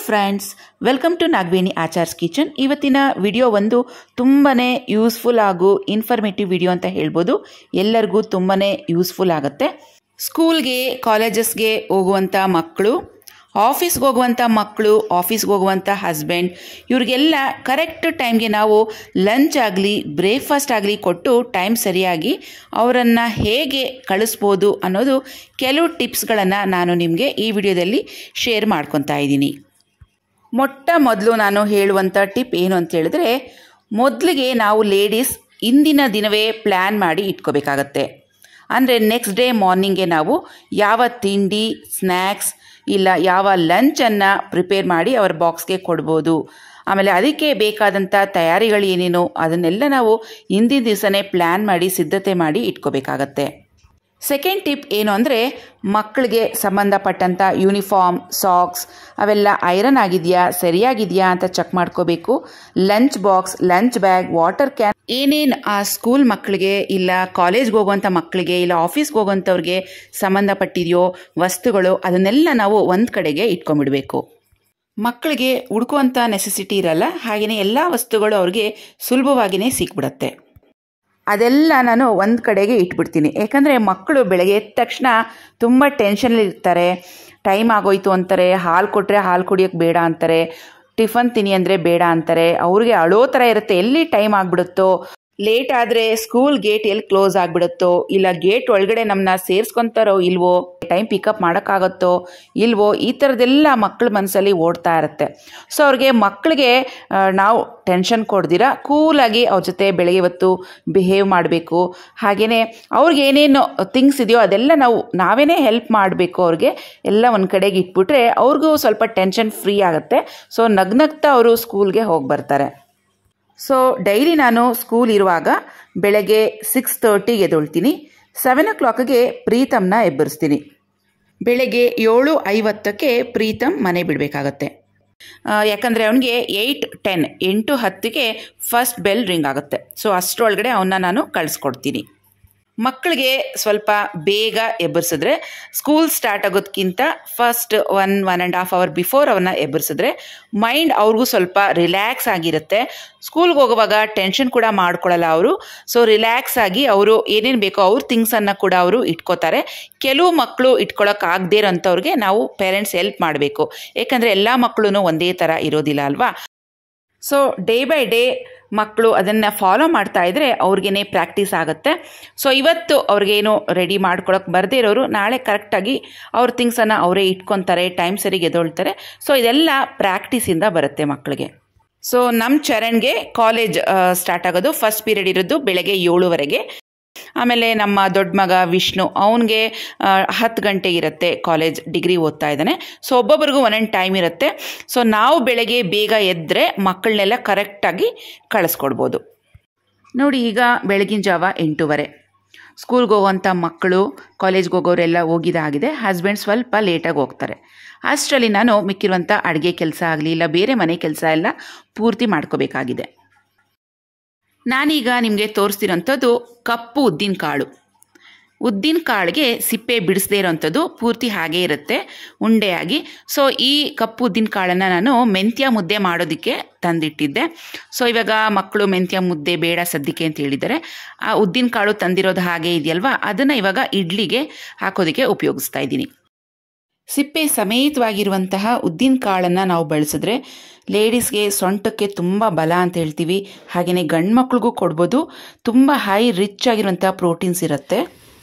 friends welcome to Nagaveni Achar's kitchen ಇವತ್ತಿನ video ಒಂದು ತುಂಬಾ ಯೂಸ್ಫುಲ್ ಹಾಗೂ ಇನ್ಫಾರ್ಮೇಟಿವ್ ವಿಡಿಯೋ ಅಂತ ಹೇಳ್ಬೋದು ಎಲ್ಲರಿಗೂ ತುಂಬಾ ಯೂಸ್ಫುಲ್ ಆಗುತ್ತೆ ಸ್ಕೂಲ್ಗೆ ಕಾಲೇಜಸ್ಗೆ ಹೋಗುವಂಥ ಮಕ್ಕಳು ಆಫೀಸ್ಗೆ ಹೋಗುವಂಥ ಮಕ್ಕಳು ಆಫೀಸ್ಗೆ ಹೋಗುವಂಥ ಹಸ್ಬೆಂಡ್ ಇವ್ರಿಗೆಲ್ಲ ಕರೆಕ್ಟ್ ಟೈಮ್ಗೆ ನಾವು ಲಂಚ್ ಆಗಲಿ ಬ್ರೇಕ್ಫಾಸ್ಟ್ ಆಗಲಿ ಕೊಟ್ಟು ಟೈಮ್ ಸರಿಯಾಗಿ ಅವರನ್ನು ಹೇಗೆ ಕಳಿಸ್ಬೋದು ಅನ್ನೋದು ಕೆಲವು ಟಿಪ್ಸ್ಗಳನ್ನು ನಾನು ನಿಮಗೆ ಈ ವಿಡಿಯೋದಲ್ಲಿ ಶೇರ್ ಮಾಡ್ಕೊತಾ ಇದ್ದೀನಿ ಮೊಟ್ಟ ಮೊದಲು ನಾನು ಹೇಳುವಂಥ ಟಿಪ್ ಏನು ಅಂತ ಹೇಳಿದ್ರೆ ಮೊದಲಿಗೆ ನಾವು ಲೇಡೀಸ್ ಇಂದಿನ ದಿನವೇ ಪ್ಲ್ಯಾನ್ ಮಾಡಿ ಇಟ್ಕೋಬೇಕಾಗತ್ತೆ ಅಂದರೆ ನೆಕ್ಸ್ಟ್ ಡೇ ಮಾರ್ನಿಂಗ್ಗೆ ನಾವು ಯಾವ ತಿಂಡಿ ಸ್ನ್ಯಾಕ್ಸ್ ಇಲ್ಲ ಯಾವ ಲಂಚನ್ನು ಪ್ರಿಪೇರ್ ಮಾಡಿ ಅವರ ಬಾಕ್ಸ್ಗೆ ಕೊಡ್ಬೋದು ಆಮೇಲೆ ಅದಕ್ಕೆ ಬೇಕಾದಂಥ ತಯಾರಿಗಳು ಏನೇನೋ ಅದನ್ನೆಲ್ಲ ನಾವು ಹಿಂದಿನ ದಿವಸನೇ ಪ್ಲ್ಯಾನ್ ಮಾಡಿ ಸಿದ್ಧತೆ ಮಾಡಿ ಇಟ್ಕೋಬೇಕಾಗತ್ತೆ ಸೆಕೆಂಡ್ ಟಿಪ್ ಏನು ಅಂದರೆ ಮಕ್ಕಳಿಗೆ ಸಂಬಂಧಪಟ್ಟಂಥ ಯೂನಿಫಾರ್ಮ್ ಸಾಕ್ಸ್ ಅವೆಲ್ಲ ಐರನ್ ಆಗಿದೆಯಾ ಸರಿಯಾಗಿದೆಯಾ ಅಂತ ಚೆಕ್ ಮಾಡ್ಕೋಬೇಕು lunch box lunch bag water can ಏನೇನು ಆ ಸ್ಕೂಲ್ ಮಕ್ಕಳಿಗೆ ಇಲ್ಲ ಕಾಲೇಜ್ಗೆ ಹೋಗುವಂಥ ಮಕ್ಕಳಿಗೆ ಇಲ್ಲ ಆಫೀಸ್ಗೆ ಹೋಗುವಂಥವ್ರಿಗೆ ಸಂಬಂಧಪಟ್ಟಿದೆಯೋ ವಸ್ತುಗಳು ಅದನ್ನೆಲ್ಲ ನಾವು ಒಂದು ಕಡೆಗೆ ಇಟ್ಕೊಂಡ್ಬಿಡಬೇಕು ಮಕ್ಕಳಿಗೆ ಹುಡುಕುವಂಥ ನೆಸೆಸಿಟಿ ಇರಲ್ಲ ಹಾಗೆಯೇ ಎಲ್ಲ ವಸ್ತುಗಳು ಅವ್ರಿಗೆ ಸುಲಭವಾಗಿಯೇ ಸಿಕ್ಬಿಡತ್ತೆ ಅದೆಲ್ಲ ನಾನು ಒಂದು ಕಡೆಗೆ ಇಟ್ಬಿಡ್ತೀನಿ ಯಾಕಂದರೆ ಮಕ್ಕಳು ಬೆಳಗ್ಗೆ ಎದ್ದ ತಕ್ಷಣ ತುಂಬ ಟೆನ್ಷನಲ್ಲಿ ಇರ್ತಾರೆ ಟೈಮ್ ಆಗೋಯ್ತು ಅಂತಾರೆ ಹಾಲು ಕೊಟ್ಟರೆ ಹಾಲು ಕುಡಿಯೋಕ್ಕೆ ಬೇಡ ಅಂತಾರೆ ಟಿಫನ್ ತಿನ್ನಿ ಅಂದರೆ ಬೇಡ ಅಂತಾರೆ ಅವ್ರಿಗೆ ಅಳೋ ಥರ ಇರುತ್ತೆ ಎಲ್ಲಿ ಟೈಮ್ ಆಗಿಬಿಡುತ್ತೋ ಲೇಟ್ ಆದರೆ ಸ್ಕೂಲ್ ಗೇಟ್ ಎಲ್ಲಿ ಕ್ಲೋಸ್ ಆಗಿಬಿಡುತ್ತೋ ಇಲ್ಲ ಗೇಟ್ ಒಳಗಡೆ ನಮ್ಮನ್ನ ಸೇರಿಸ್ಕೊತಾರೋ ಇಲ್ವೋ ಟೈಮ್ ಪಿಕಪ್ ಮಾಡೋಕ್ಕಾಗತ್ತೋ ಇಲ್ವೋ ಈ ಥರದ್ದೆಲ್ಲ ಮಕ್ಕಳ ಮನಸ್ಸಲ್ಲಿ ಓಡ್ತಾ ಇರುತ್ತೆ ಸೊ ಅವ್ರಿಗೆ ಮಕ್ಕಳಿಗೆ ನಾವು ಟೆನ್ಷನ್ ಕೊಡ್ದಿರ ಕೂಲಾಗಿ ಅವ್ರ ಜೊತೆ ಬೆಳಗ್ಗೆ ಹೊತ್ತು ಬಿಹೇವ್ ಮಾಡಬೇಕು ಹಾಗೆಯೇ ಅವ್ರಿಗೆ ಏನೇನು ಥಿಂಗ್ಸ್ ಇದೆಯೋ ಅದೆಲ್ಲ ನಾವು ನಾವೇ ಹೆಲ್ಪ್ ಮಾಡಬೇಕು ಅವ್ರಿಗೆ ಎಲ್ಲ ಒಂದು ಕಡೆಗೆ ಇಟ್ಬಿಟ್ರೆ ಅವ್ರಿಗೂ ಸ್ವಲ್ಪ ಟೆನ್ಷನ್ ಫ್ರೀ ಆಗುತ್ತೆ ಸೊ ನಗ್ನಗ್ತಾ ಅವರು ಸ್ಕೂಲ್ಗೆ ಹೋಗಿ ಬರ್ತಾರೆ ಸೊ ಡೈಲಿ ನಾನು ಸ್ಕೂಲ್ ಇರುವಾಗ ಬೆಳಗ್ಗೆ ಸಿಕ್ಸ್ ತರ್ಟಿಗೆ ಎದ್ದೊಳ್ತೀನಿ ಸೆವೆನ್ ಓ ಕ್ಲಾಕ್ಗೆ ಪ್ರೀತಮ್ನ ಎಬ್ಬರಿಸ್ತೀನಿ ಬೆಳಗ್ಗೆ ಏಳು ಐವತ್ತಕ್ಕೆ ಪ್ರೀತಮ್ ಮನೆ ಬಿಡಬೇಕಾಗತ್ತೆ ಯಾಕಂದರೆ ಅವನಿಗೆ ಏಯ್ಟ್ ಟೆನ್ ಎಂಟು ಹತ್ತಿಗೆ ಫಸ್ಟ್ ಬೆಲ್ ರಿಂಗ್ ಆಗುತ್ತೆ ಸೊ ಅಷ್ಟರೊಳಗಡೆ ಅವನ್ನ ನಾನು ಕಳಿಸ್ಕೊಡ್ತೀನಿ ಮಕ್ಕಳಿಗೆ ಸ್ವಲ್ಪ ಬೇಗ ಎಬ್ಬರಿಸಿದ್ರೆ ಸ್ಕೂಲ್ ಸ್ಟಾರ್ಟ್ ಆಗೋದಕ್ಕಿಂತ first one one and half hour before ಅವನ್ನ ಎಬ್ಬರಿಸಿದ್ರೆ ಮೈಂಡ್ ಅವ್ರಿಗೂ ಸ್ವಲ್ಪ ರಿಲ್ಯಾಕ್ಸ್ ಆಗಿರುತ್ತೆ ಸ್ಕೂಲ್ಗೆ ಹೋಗುವಾಗ ಟೆನ್ಷನ್ ಕೂಡ ಮಾಡ್ಕೊಳ್ಳಲ್ಲ ಅವರು ಸೊ ರಿಲ್ಯಾಕ್ಸ್ ಆಗಿ ಅವರು ಏನೇನು ಬೇಕೋ ಅವ್ರ ಥಿಂಗ್ಸನ್ನು ಕೂಡ ಅವರು ಇಟ್ಕೋತಾರೆ ಕೆಲವು ಮಕ್ಕಳು ಇಟ್ಕೊಳ್ಳೋಕ್ಕಾಗದೇ ಇರೋಂಥವ್ರಿಗೆ ನಾವು ಪೇರೆಂಟ್ಸ್ ಹೆಲ್ಪ್ ಮಾಡಬೇಕು ಏಕೆಂದರೆ ಎಲ್ಲ ಮಕ್ಕಳು ಒಂದೇ ಥರ ಇರೋದಿಲ್ಲ ಅಲ್ವಾ ಸೊ ಡೇ ಬೈ ಡೇ ಮಕ್ಕಳು ಅದನ್ನು ಫಾಲೋ ಮಾಡ್ತಾ ಇದ್ದರೆ ಅವ್ರಿಗೇನೆ ಪ್ರಾಕ್ಟೀಸ್ ಆಗುತ್ತೆ ಸೊ ಇವತ್ತು ಅವ್ರಿಗೇನು ರೆಡಿ ಮಾಡ್ಕೊಳಕ್ಕೆ ಬರದೇ ಇರೋರು ನಾಳೆ ಕರೆಕ್ಟಾಗಿ ಅವ್ರ ಥಿಂಗ್ಸನ್ನು ಅವರೇ ಇಟ್ಕೊತಾರೆ ಟೈಮ್ ಸರಿಗೆ ಎದೊಳ್ತಾರೆ ಸೊ ಇದೆಲ್ಲ ಪ್ರಾಕ್ಟೀಸಿಂದ ಬರುತ್ತೆ ಮಕ್ಕಳಿಗೆ ಸೊ ನಮ್ಮ ಚರಣ್ಗೆ ಕಾಲೇಜ್ ಸ್ಟಾರ್ಟ್ ಆಗೋದು ಫಸ್ಟ್ ಪೀರಿಯಡ್ ಇರೋದು ಬೆಳಗ್ಗೆ ಏಳುವರೆಗೆ ಆಮೇಲೆ ನಮ್ಮ ದೊಡ್ಡ ಮಗ ವಿಷ್ಣು ಅವನಿಗೆ ಹತ್ತು ಗಂಟೆಗೆ ಇರುತ್ತೆ ಕಾಲೇಜ್ ಡಿಗ್ರಿ ಓದ್ತಾ ಇದ್ದಾನೆ ಸೊ ಒಬ್ಬೊಬ್ರಿಗೂ ಒಂದೊಂದು ಟೈಮ್ ಇರುತ್ತೆ ಸೊ ನಾವು ಬೆಳಗ್ಗೆ ಬೇಗ ಎದ್ದರೆ ಮಕ್ಕಳನ್ನೆಲ್ಲ ಕರೆಕ್ಟಾಗಿ ಕಳಿಸ್ಕೊಡ್ಬೋದು ನೋಡಿ ಈಗ ಬೆಳಗಿನ ಜಾವ ಎಂಟೂವರೆ ಸ್ಕೂಲ್ಗೆ ಹೋಗುವಂಥ ಮಕ್ಕಳು ಕಾಲೇಜ್ಗೆ ಹೋಗೋರೆಲ್ಲ ಹೋಗಿದಾಗಿದೆ ಹಸ್ಬೆಂಡ್ ಸ್ವಲ್ಪ ಲೇಟಾಗಿ ಹೋಗ್ತಾರೆ ಅಷ್ಟರಲ್ಲಿ ನಾನು ಮಿಕ್ಕಿರುವಂಥ ಅಡುಗೆ ಕೆಲಸ ಆಗಲಿ ಇಲ್ಲ ಬೇರೆ ಮನೆ ಕೆಲಸ ಎಲ್ಲ ಪೂರ್ತಿ ಮಾಡ್ಕೋಬೇಕಾಗಿದೆ ನಾನೀಗ ನಿಮಗೆ ತೋರಿಸ್ತಿರೋಂಥದ್ದು ಕಪ್ಪು ಉದ್ದಿನ ಕಾಳು ಉದ್ದಿನ ಕಾಳಿಗೆ ಸಿಪ್ಪೆ ಬಿಡಿಸದೇ ಇರೋವಂಥದ್ದು ಪೂರ್ತಿ ಹಾಗೇ ಇರುತ್ತೆ ಉಂಡೆಯಾಗಿ ಸೊ ಈ ಕಪ್ಪು ಉದ್ದಿನ ಕಾಳನ್ನು ನಾನು ಮೆಂತ್ಯ ಮುದ್ದೆ ಮಾಡೋದಕ್ಕೆ ತಂದಿಟ್ಟಿದ್ದೆ ಸೊ ಇವಾಗ ಮಕ್ಕಳು ಮೆಂತ್ಯ ಮುದ್ದೆ ಬೇಡ ಸದ್ಯಕ್ಕೆ ಅಂತ ಹೇಳಿದ್ದಾರೆ ಆ ಉದ್ದಿನ ಕಾಳು ತಂದಿರೋದು ಹಾಗೆ ಇದೆಯಲ್ವಾ ಅದನ್ನು ಇವಾಗ ಇಡ್ಲಿಗೆ ಹಾಕೋದಕ್ಕೆ ಉಪಯೋಗಿಸ್ತಾ ಇದ್ದೀನಿ ಸಿಪ್ಪೆ ಸಮೇತವಾಗಿರುವಂತಹ ಉದ್ದಿನ ಕಾಳನ್ನು ನಾವು ಬಳಸಿದ್ರೆ ಲೇಡೀಸ್ಗೆ ಸೊಂಟಕ್ಕೆ ತುಂಬ ಬಲ ಅಂತ ಹೇಳ್ತೀವಿ ಹಾಗೆಯೇ ಗಂಡು ಮಕ್ಳಿಗೂ ಕೊಡ್ಬೋದು ತುಂಬ ಹೈ ರಿಚ್ ಆಗಿರುವಂಥ ಪ್ರೋಟೀನ್ಸ್ ಇರುತ್ತೆ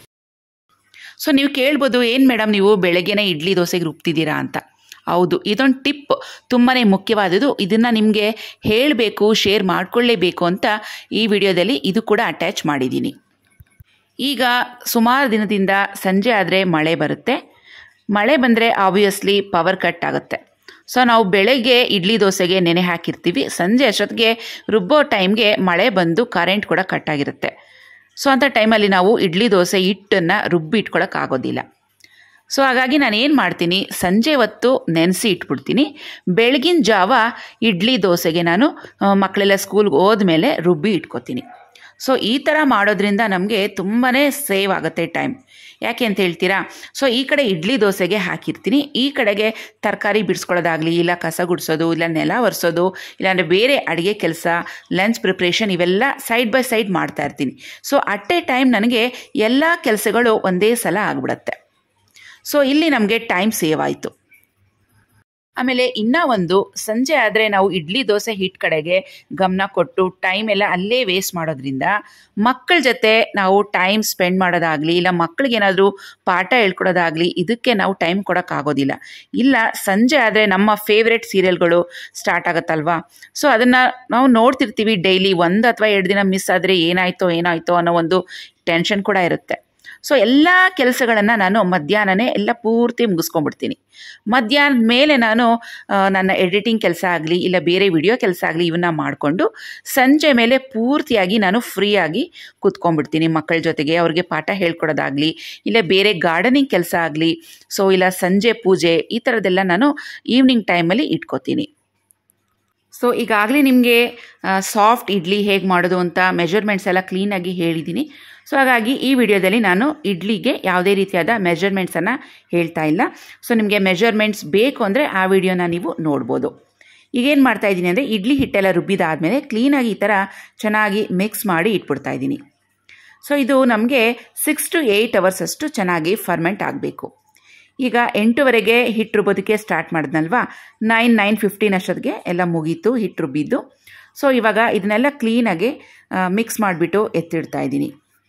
ಸೊ ನೀವು ಕೇಳ್ಬೋದು ಏನು ಮೇಡಮ್ ನೀವು ಬೆಳಗ್ಗೆನೇ ಇಡ್ಲಿ ದೋಸೆಗೆ ರುಬ್ತಿದ್ದೀರಾ ಅಂತ ಹೌದು ಇದೊಂದು ಟಿಪ್ ತುಂಬಾ ಮುಖ್ಯವಾದದ್ದು ಇದನ್ನು ನಿಮಗೆ ಹೇಳಬೇಕು ಶೇರ್ ಮಾಡಿಕೊಳ್ಳೇಬೇಕು ಅಂತ ಈ ವಿಡಿಯೋದಲ್ಲಿ ಇದು ಕೂಡ ಅಟ್ಯಾಚ್ ಮಾಡಿದ್ದೀನಿ ಈಗ ಸುಮಾರು ದಿನದಿಂದ ಸಂಜೆ ಆದರೆ ಮಳೆ ಬರುತ್ತೆ ಮಳೆ ಬಂದರೆ ಆಬ್ವಿಯಸ್ಲಿ ಪವರ್ ಕಟ್ ಆಗುತ್ತೆ ಸೊ ನಾವು ಬೆಳಗ್ಗೆ ಇಡ್ಲಿ ದೋಸೆಗೆ ನೆನೆ ಹಾಕಿರ್ತೀವಿ ಸಂಜೆ ಅಷ್ಟೊತ್ತಿಗೆ ರುಬ್ಬೋ ಟೈಮ್ಗೆ ಮಳೆ ಬಂದು ಕರೆಂಟ್ ಕೂಡ ಕಟ್ ಆಗಿರುತ್ತೆ ಸೊ ಅಂಥ ಟೈಮಲ್ಲಿ ನಾವು ಇಡ್ಲಿ ದೋಸೆ ಹಿಟ್ಟನ್ನು ರುಬ್ಬಿ ಇಟ್ಕೊಳ್ಳೋಕ್ಕಾಗೋದಿಲ್ಲ ಸೊ ಹಾಗಾಗಿ ನಾನು ಏನು ಮಾಡ್ತೀನಿ ಸಂಜೆ ಹೊತ್ತು ನೆನೆಸಿ ಇಟ್ಬಿಡ್ತೀನಿ ಬೆಳಗಿನ ಜಾವ ಇಡ್ಲಿ ದೋಸೆಗೆ ನಾನು ಮಕ್ಕಳೆಲ್ಲ ಸ್ಕೂಲ್ಗೆ ಹೋದ್ಮೇಲೆ ರುಬ್ಬಿ ಇಟ್ಕೋತೀನಿ ಸೊ ಈ ಥರ ಮಾಡೋದ್ರಿಂದ ನಮಗೆ ತುಂಬಾ ಸೇವ್ ಆಗುತ್ತೆ ಟೈಮ್ ಯಾಕೆ ಅಂತ ಹೇಳ್ತೀರಾ ಸೊ ಈ ಕಡೆ ಇಡ್ಲಿ ದೋಸೆಗೆ ಹಾಕಿರ್ತೀನಿ ಈ ಕಡೆಗೆ ತರಕಾರಿ ಬಿಡಿಸ್ಕೊಳ್ಳೋದಾಗಲಿ ಇಲ್ಲ ಕಸ ಗುಡಿಸೋದು ಇಲ್ಲ ನೆಲ ಒರೆಸೋದು ಇಲ್ಲಾಂದರೆ ಬೇರೆ ಅಡುಗೆ ಕೆಲಸ ಲಂಚ್ ಪ್ರಿಪ್ರೇಷನ್ ಇವೆಲ್ಲ ಸೈಡ್ ಬೈ ಸೈಡ್ ಮಾಡ್ತಾ ಇರ್ತೀನಿ ಸೊ ಅಟ್ ಎ ಟೈಮ್ ನನಗೆ ಎಲ್ಲ ಕೆಲಸಗಳು ಒಂದೇ ಸಲ ಆಗಿಬಿಡತ್ತೆ ಸೊ ಇಲ್ಲಿ ನಮಗೆ ಟೈಮ್ ಸೇವ್ ಆಯಿತು ಆಮೇಲೆ ಇನ್ನೂ ಒಂದು ಸಂಜೆ ಆದರೆ ನಾವು ಇಡ್ಲಿ ದೋಸೆ ಹಿಟ್ಟು ಕಡೆಗೆ ಗಮನ ಕೊಟ್ಟು ಟೈಮ್ ಎಲ್ಲ ಅಲ್ಲೇ ವೇಸ್ಟ್ ಮಾಡೋದ್ರಿಂದ ಮಕ್ಕಳ ಜೊತೆ ನಾವು ಟೈಮ್ ಸ್ಪೆಂಡ್ ಮಾಡೋದಾಗಲಿ ಇಲ್ಲ ಮಕ್ಕಳಿಗೇನಾದರೂ ಪಾಠ ಹೇಳ್ಕೊಡೋದಾಗಲಿ ಇದಕ್ಕೆ ನಾವು ಟೈಮ್ ಕೊಡೋಕ್ಕಾಗೋದಿಲ್ಲ ಇಲ್ಲ ಸಂಜೆ ಆದರೆ ನಮ್ಮ ಫೇವ್ರೆಟ್ ಸೀರಿಯಲ್ಗಳು ಸ್ಟಾರ್ಟ್ ಆಗುತ್ತಲ್ವಾ ಸೊ ಅದನ್ನು ನಾವು ನೋಡ್ತಿರ್ತೀವಿ ಡೈಲಿ ಒಂದು ಅಥವಾ ಎರಡು ದಿನ ಮಿಸ್ ಆದರೆ ಏನಾಯ್ತೋ ಏನಾಯ್ತೋ ಅನ್ನೋ ಒಂದು ಟೆನ್ಷನ್ ಕೂಡ ಇರುತ್ತೆ ಸೊ ಎಲ್ಲ ಕೆಲಸಗಳನ್ನು ನಾನು ಮಧ್ಯಾಹ್ನನೇ ಎಲ್ಲ ಪೂರ್ತಿ ಮುಗಿಸ್ಕೊಂಡ್ಬಿಡ್ತೀನಿ ಮಧ್ಯಾಹ್ನದ ಮೇಲೆ ನಾನು ನನ್ನ ಎಡಿಟಿಂಗ್ ಕೆಲಸ ಆಗಲಿ ಇಲ್ಲ ಬೇರೆ ವಿಡಿಯೋ ಕೆಲಸ ಆಗಲಿ ಇವನ್ನ ಮಾಡಿಕೊಂಡು ಸಂಜೆ ಮೇಲೆ ಪೂರ್ತಿಯಾಗಿ ನಾನು ಫ್ರೀಯಾಗಿ ಕೂತ್ಕೊಂಡ್ಬಿಡ್ತೀನಿ ಮಕ್ಕಳ ಜೊತೆಗೆ ಅವ್ರಿಗೆ ಪಾಠ ಹೇಳ್ಕೊಡೋದಾಗಲಿ ಇಲ್ಲ ಬೇರೆ ಗಾರ್ಡನಿಂಗ್ ಕೆಲಸ ಆಗಲಿ ಸೊ ಇಲ್ಲ ಸಂಜೆ ಪೂಜೆ ಈ ಥರದ್ದೆಲ್ಲ ನಾನು ಈವ್ನಿಂಗ್ ಟೈಮಲ್ಲಿ ಇಟ್ಕೋತೀನಿ ಸೊ ಈಗಾಗಲೇ ನಿಮಗೆ ಸಾಫ್ಟ್ ಇಡ್ಲಿ ಹೇಗೆ ಮಾಡೋದು ಅಂತ ಮೆಜರ್ಮೆಂಟ್ಸ್ ಎಲ್ಲ ಕ್ಲೀನಾಗಿ ಹೇಳಿದ್ದೀನಿ ಸೊ ಹಾಗಾಗಿ ಈ ವಿಡಿಯೋದಲ್ಲಿ ನಾನು ಇಡ್ಲಿಗೆ ಯಾವುದೇ ರೀತಿಯಾದ ಮೆಜರ್ಮೆಂಟ್ಸನ್ನು ಹೇಳ್ತಾ ಇಲ್ಲ ಸೊ ನಿಮಗೆ ಮೆಜರ್ಮೆಂಟ್ಸ್ ಬೇಕು ಅಂದರೆ ಆ ವಿಡಿಯೋನ ನೀವು ನೋಡ್ಬೋದು ಈಗೇನು ಮಾಡ್ತಾ ಇದ್ದೀನಿ ಅಂದರೆ ಇಡ್ಲಿ ಹಿಟ್ಟೆಲ್ಲ ರುಬ್ಬಿದಾದಮೇಲೆ ಕ್ಲೀನಾಗಿ ಈ ಥರ ಚೆನ್ನಾಗಿ ಮಿಕ್ಸ್ ಮಾಡಿ ಇಟ್ಬಿಡ್ತಾ ಇದ್ದೀನಿ ಸೊ ಇದು ನಮಗೆ ಸಿಕ್ಸ್ ಟು ಏಯ್ಟ್ ಅವರ್ಸ್ ಅಷ್ಟು ಚೆನ್ನಾಗಿ ಫರ್ಮೆಂಟ್ ಆಗಬೇಕು ಈಗ ಎಂಟುವರೆಗೆ ಹಿಟ್ಟು ರುಬ್ಬೋದಕ್ಕೆ ಸ್ಟಾರ್ಟ್ ಮಾಡಿದ್ನಲ್ವಾ ನೈನ್ ನೈನ್ ಫಿಫ್ಟೀನ್ ಅಷ್ಟೊತ್ತಿಗೆ ಎಲ್ಲ ಮುಗೀತು ಹಿಟ್ಟು ರುಬ್ಬಿದ್ದು ಸೊ ಇವಾಗ ಇದನ್ನೆಲ್ಲ ಕ್ಲೀನಾಗಿ ಮಿಕ್ಸ್ ಮಾಡಿಬಿಟ್ಟು ಎತ್ತಿಡ್ತಾ ಇದ್ದೀನಿ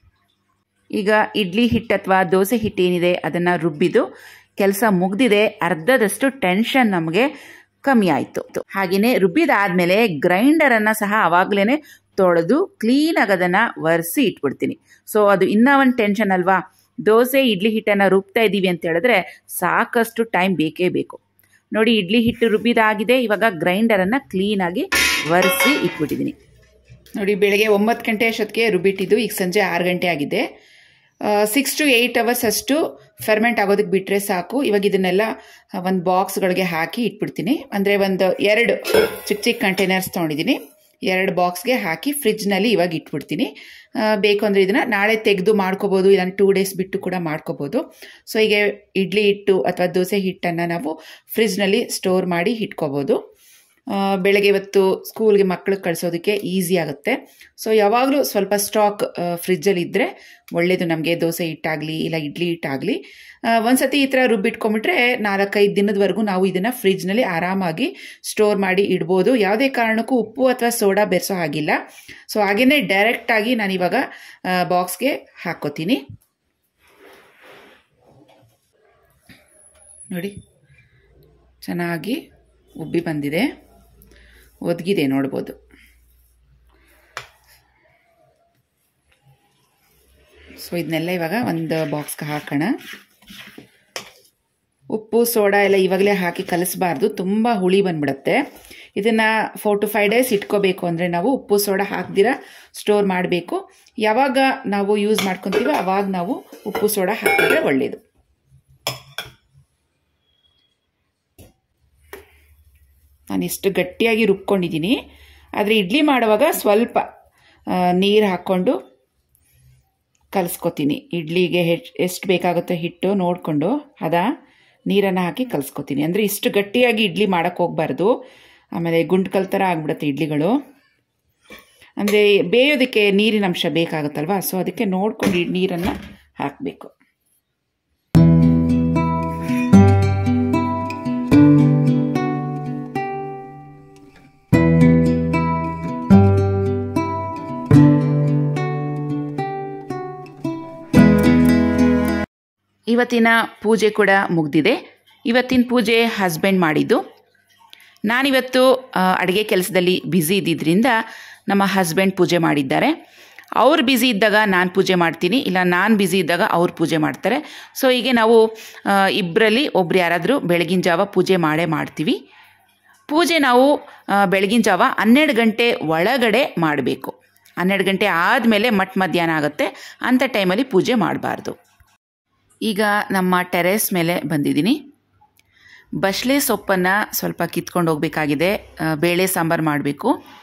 ಈಗ ಇಡ್ಲಿ ಹಿಟ್ಟು ಅಥವಾ ದೋಸೆ ಹಿಟ್ಟು ಏನಿದೆ ಅದನ್ನು ರುಬ್ಬಿದ್ದು ಕೆಲಸ ಮುಗ್ದಿದೆ ಅರ್ಧದಷ್ಟು ಟೆನ್ಷನ್ ನಮಗೆ ಕಮ್ಮಿ ಆಯಿತು ಹಾಗೆಯೇ ರುಬ್ಬಿದಾದಮೇಲೆ ಗ್ರೈಂಡರನ್ನು ಸಹ ಆವಾಗಲೇ ತೊಳೆದು ಕ್ಲೀನಾಗಿ ಅದನ್ನು ಒರೆಸಿ ಇಟ್ಬಿಡ್ತೀನಿ ಸೊ ಅದು ಇನ್ನೂ ಒಂದು ಟೆನ್ಷನ್ ಅಲ್ವಾ ದೋಸೆ ಇಡ್ಲಿ ಹಿಟ್ಟನ್ನು ರುಬ್ತಾ ಇದ್ದೀವಿ ಅಂತ ಹೇಳಿದ್ರೆ ಸಾಕಷ್ಟು ಟೈಮ್ ಬೇಕೇ ಬೇಕು ನೋಡಿ ಇಡ್ಲಿ ಹಿಟ್ಟು ರುಬ್ಬಿದಾಗಿದೆ ಇವಾಗ ಗ್ರೈಂಡರನ್ನು ಕ್ಲೀನಾಗಿ ಒರೆಸಿ ಇಟ್ಬಿಟ್ಟಿದ್ದೀನಿ ನೋಡಿ ಬೆಳಗ್ಗೆ ಒಂಬತ್ತು ಗಂಟೆ ಅಷ್ಟೊತ್ತಿಗೆ ರುಬ್ಬಿಟ್ಟಿದ್ದು ಈಗ ಸಂಜೆ ಆರು ಗಂಟೆ ಆಗಿದೆ ಸಿಕ್ಸ್ ಟು ಏಯ್ಟ್ ಅವರ್ಸ್ ಅಷ್ಟು ಫರ್ಮೆಂಟ್ ಆಗೋದಕ್ಕೆ ಬಿಟ್ಟರೆ ಸಾಕು ಇವಾಗ ಇದನ್ನೆಲ್ಲ ಒಂದು ಬಾಕ್ಸ್ಗಳಿಗೆ ಹಾಕಿ ಇಟ್ಬಿಡ್ತೀನಿ ಅಂದರೆ ಒಂದು ಎರಡು ಚಿಕ್ಕ ಚಿಕ್ಕ ಕಂಟೈನರ್ಸ್ ತೊಗೊಂಡಿದ್ದೀನಿ ಎರಡು ಬಾಕ್ಸ್ಗೆ ಹಾಕಿ ಫ್ರಿಜ್ನಲ್ಲಿ ಇವಾಗ ಇಟ್ಬಿಡ್ತೀನಿ ಬೇಕು ಅಂದರೆ ಇದನ್ನು ನಾಳೆ ತೆಗೆದು ಮಾಡ್ಕೋಬೋದು ಇಲ್ಲ ಟೂ ಡೇಸ್ ಬಿಟ್ಟು ಕೂಡ ಮಾಡ್ಕೋಬೋದು ಸೊ ಹೀಗೆ ಇಡ್ಲಿ ಹಿಟ್ಟು ಅಥವಾ ದೋಸೆ ಹಿಟ್ಟನ್ನು ನಾವು ಫ್ರಿಜ್ನಲ್ಲಿ ಸ್ಟೋರ್ ಮಾಡಿ ಇಟ್ಕೋಬೋದು ಬೆಳಗ್ಗೆ ಇವತ್ತು ಸ್ಕೂಲ್ಗೆ ಮಕ್ಕಳಿಗೆ ಕಳಿಸೋದಕ್ಕೆ ಈಸಿ ಆಗುತ್ತೆ ಸೊ ಯಾವಾಗಲೂ ಸ್ವಲ್ಪ ಸ್ಟಾಕ್ ಫ್ರಿಜ್ಜಲ್ಲಿ ಇದ್ದರೆ ಒಳ್ಳೆಯದು ನಮಗೆ ದೋಸೆ ಹಿಟ್ಟಾಗಲಿ ಇಲ್ಲ ಇಡ್ಲಿ ಹಿಟ್ಟಾಗಲಿ ಒಂದ್ಸತಿ ಈ ಥರ ರುಬ್ಬಿಟ್ಕೊಂಬಿಟ್ರೆ ನಾಲ್ಕೈದು ದಿನದವರೆಗೂ ನಾವು ಇದನ್ನು ಫ್ರಿಜ್ನಲ್ಲಿ ಆರಾಮಾಗಿ ಸ್ಟೋರ್ ಮಾಡಿ ಇಡ್ಬೋದು ಯಾವುದೇ ಕಾರಣಕ್ಕೂ ಉಪ್ಪು ಅಥವಾ ಸೋಡಾ ಬೆರೆಸೋ ಹಾಗಿಲ್ಲ ಸೊ ಹಾಗೆಯೇ ಡೈರೆಕ್ಟಾಗಿ ನಾನಿವಾಗ ಬಾಕ್ಸ್ಗೆ ಹಾಕ್ಕೋತೀನಿ ನೋಡಿ ಚೆನ್ನಾಗಿ ಉಬ್ಬಿ ಬಂದಿದೆ ಒದಗಿದೆ ನೋಡ್ಬೋದು ಸೊ ಇದನ್ನೆಲ್ಲ ಇವಾಗ ಒಂದು ಬಾಕ್ಸ್ಗೆ ಹಾಕೋಣ ಉಪ್ಪು ಸೋಡಾ ಎಲ್ಲ ಇವಾಗಲೇ ಹಾಕಿ ಕಲಿಸ್ಬಾರ್ದು ತುಂಬ ಹುಳಿ ಬಂದ್ಬಿಡುತ್ತೆ ಇದನ್ನು ಫೋರ್ ಟು ಫೈವ್ ಡೇಸ್ ಇಟ್ಕೋಬೇಕು ಅಂದರೆ ನಾವು ಉಪ್ಪು ಸೋಡಾ ಹಾಕ್ದಿರ ಸ್ಟೋರ್ ಮಾಡಬೇಕು ಯಾವಾಗ ನಾವು ಯೂಸ್ ಮಾಡ್ಕೊತೀವೋ ಅವಾಗ ನಾವು ಉಪ್ಪು ಸೋಡಾ ಹಾಕಿದ್ರೆ ಒಳ್ಳೆಯದು ನಾನು ಎಷ್ಟು ಗಟ್ಟಿಯಾಗಿ ರುಬ್ಕೊಂಡಿದ್ದೀನಿ ಆದರೆ ಇಡ್ಲಿ ಮಾಡುವಾಗ ಸ್ವಲ್ಪ ನೀರು ಹಾಕ್ಕೊಂಡು ಕಲಿಸ್ಕೊತೀನಿ ಇಡ್ಲಿಗೆ ಹೆಚ್ಚು ಎಷ್ಟು ಬೇಕಾಗುತ್ತೋ ಹಿಟ್ಟು ನೋಡಿಕೊಂಡು ಅದ ನೀರನ್ನು ಹಾಕಿ ಕಲಿಸ್ಕೊತೀನಿ ಅಂದರೆ ಇಷ್ಟು ಗಟ್ಟಿಯಾಗಿ ಇಡ್ಲಿ ಮಾಡೋಕ್ಕೆ ಹೋಗ್ಬಾರ್ದು ಆಮೇಲೆ ಗುಂಡ್ಕಲ್ ಥರ ಆಗಿಬಿಡುತ್ತೆ ಇಡ್ಲಿಗಳು ಅಂದರೆ ಬೇಯೋದಕ್ಕೆ ನೀರಿನ ಅಂಶ ಬೇಕಾಗುತ್ತಲ್ವ ಸೊ ಅದಕ್ಕೆ ನೋಡ್ಕೊಂಡು ನೀರನ್ನು ಹಾಕಬೇಕು ಇವತ್ತಿನ ಪೂಜೆ ಕೂಡ ಮುಗ್ದಿದೆ ಇವತ್ತಿನ ಪೂಜೆ ಹಸ್ಬೆಂಡ್ ಮಾಡಿದ್ದು ನಾನಿವತ್ತು ಅಡುಗೆ ಕೆಲಸದಲ್ಲಿ ಬ್ಯುಸಿ ಇದ್ದಿದ್ದರಿಂದ ನಮ್ಮ ಹಸ್ಬೆಂಡ್ ಪೂಜೆ ಮಾಡಿದ್ದಾರೆ ಅವ್ರು ಬ್ಯುಸಿ ಇದ್ದಾಗ ನಾನು ಪೂಜೆ ಮಾಡ್ತೀನಿ ಇಲ್ಲ ನಾನು ಬ್ಯುಸಿ ಇದ್ದಾಗ ಅವ್ರು ಪೂಜೆ ಮಾಡ್ತಾರೆ ಸೊ ಹೀಗೆ ನಾವು ಇಬ್ಬರಲ್ಲಿ ಒಬ್ರು ಯಾರಾದರೂ ಬೆಳಗಿನ ಜಾವ ಪೂಜೆ ಮಾಡೇ ಮಾಡ್ತೀವಿ ಪೂಜೆ ನಾವು ಬೆಳಗಿನ ಜಾವ ಹನ್ನೆರಡು ಗಂಟೆ ಒಳಗಡೆ ಮಾಡಬೇಕು ಹನ್ನೆರಡು ಗಂಟೆ ಆದಮೇಲೆ ಮಟ್ ಮಧ್ಯಾಹ್ನ ಆಗುತ್ತೆ ಅಂಥ ಟೈಮಲ್ಲಿ ಪೂಜೆ ಮಾಡಬಾರ್ದು ಈಗ ನಮ್ಮ ಟೆರೆಸ್ ಮೇಲೆ ಬಂದಿದ್ದೀನಿ ಬಸ್ಲೆ ಸೊಪ್ಪನ್ನು ಸ್ವಲ್ಪ ಕಿತ್ಕೊಂಡು ಹೋಗಬೇಕಾಗಿದೆ ಬೇಳೆ ಸಾಂಬಾರು ಮಾಡಬೇಕು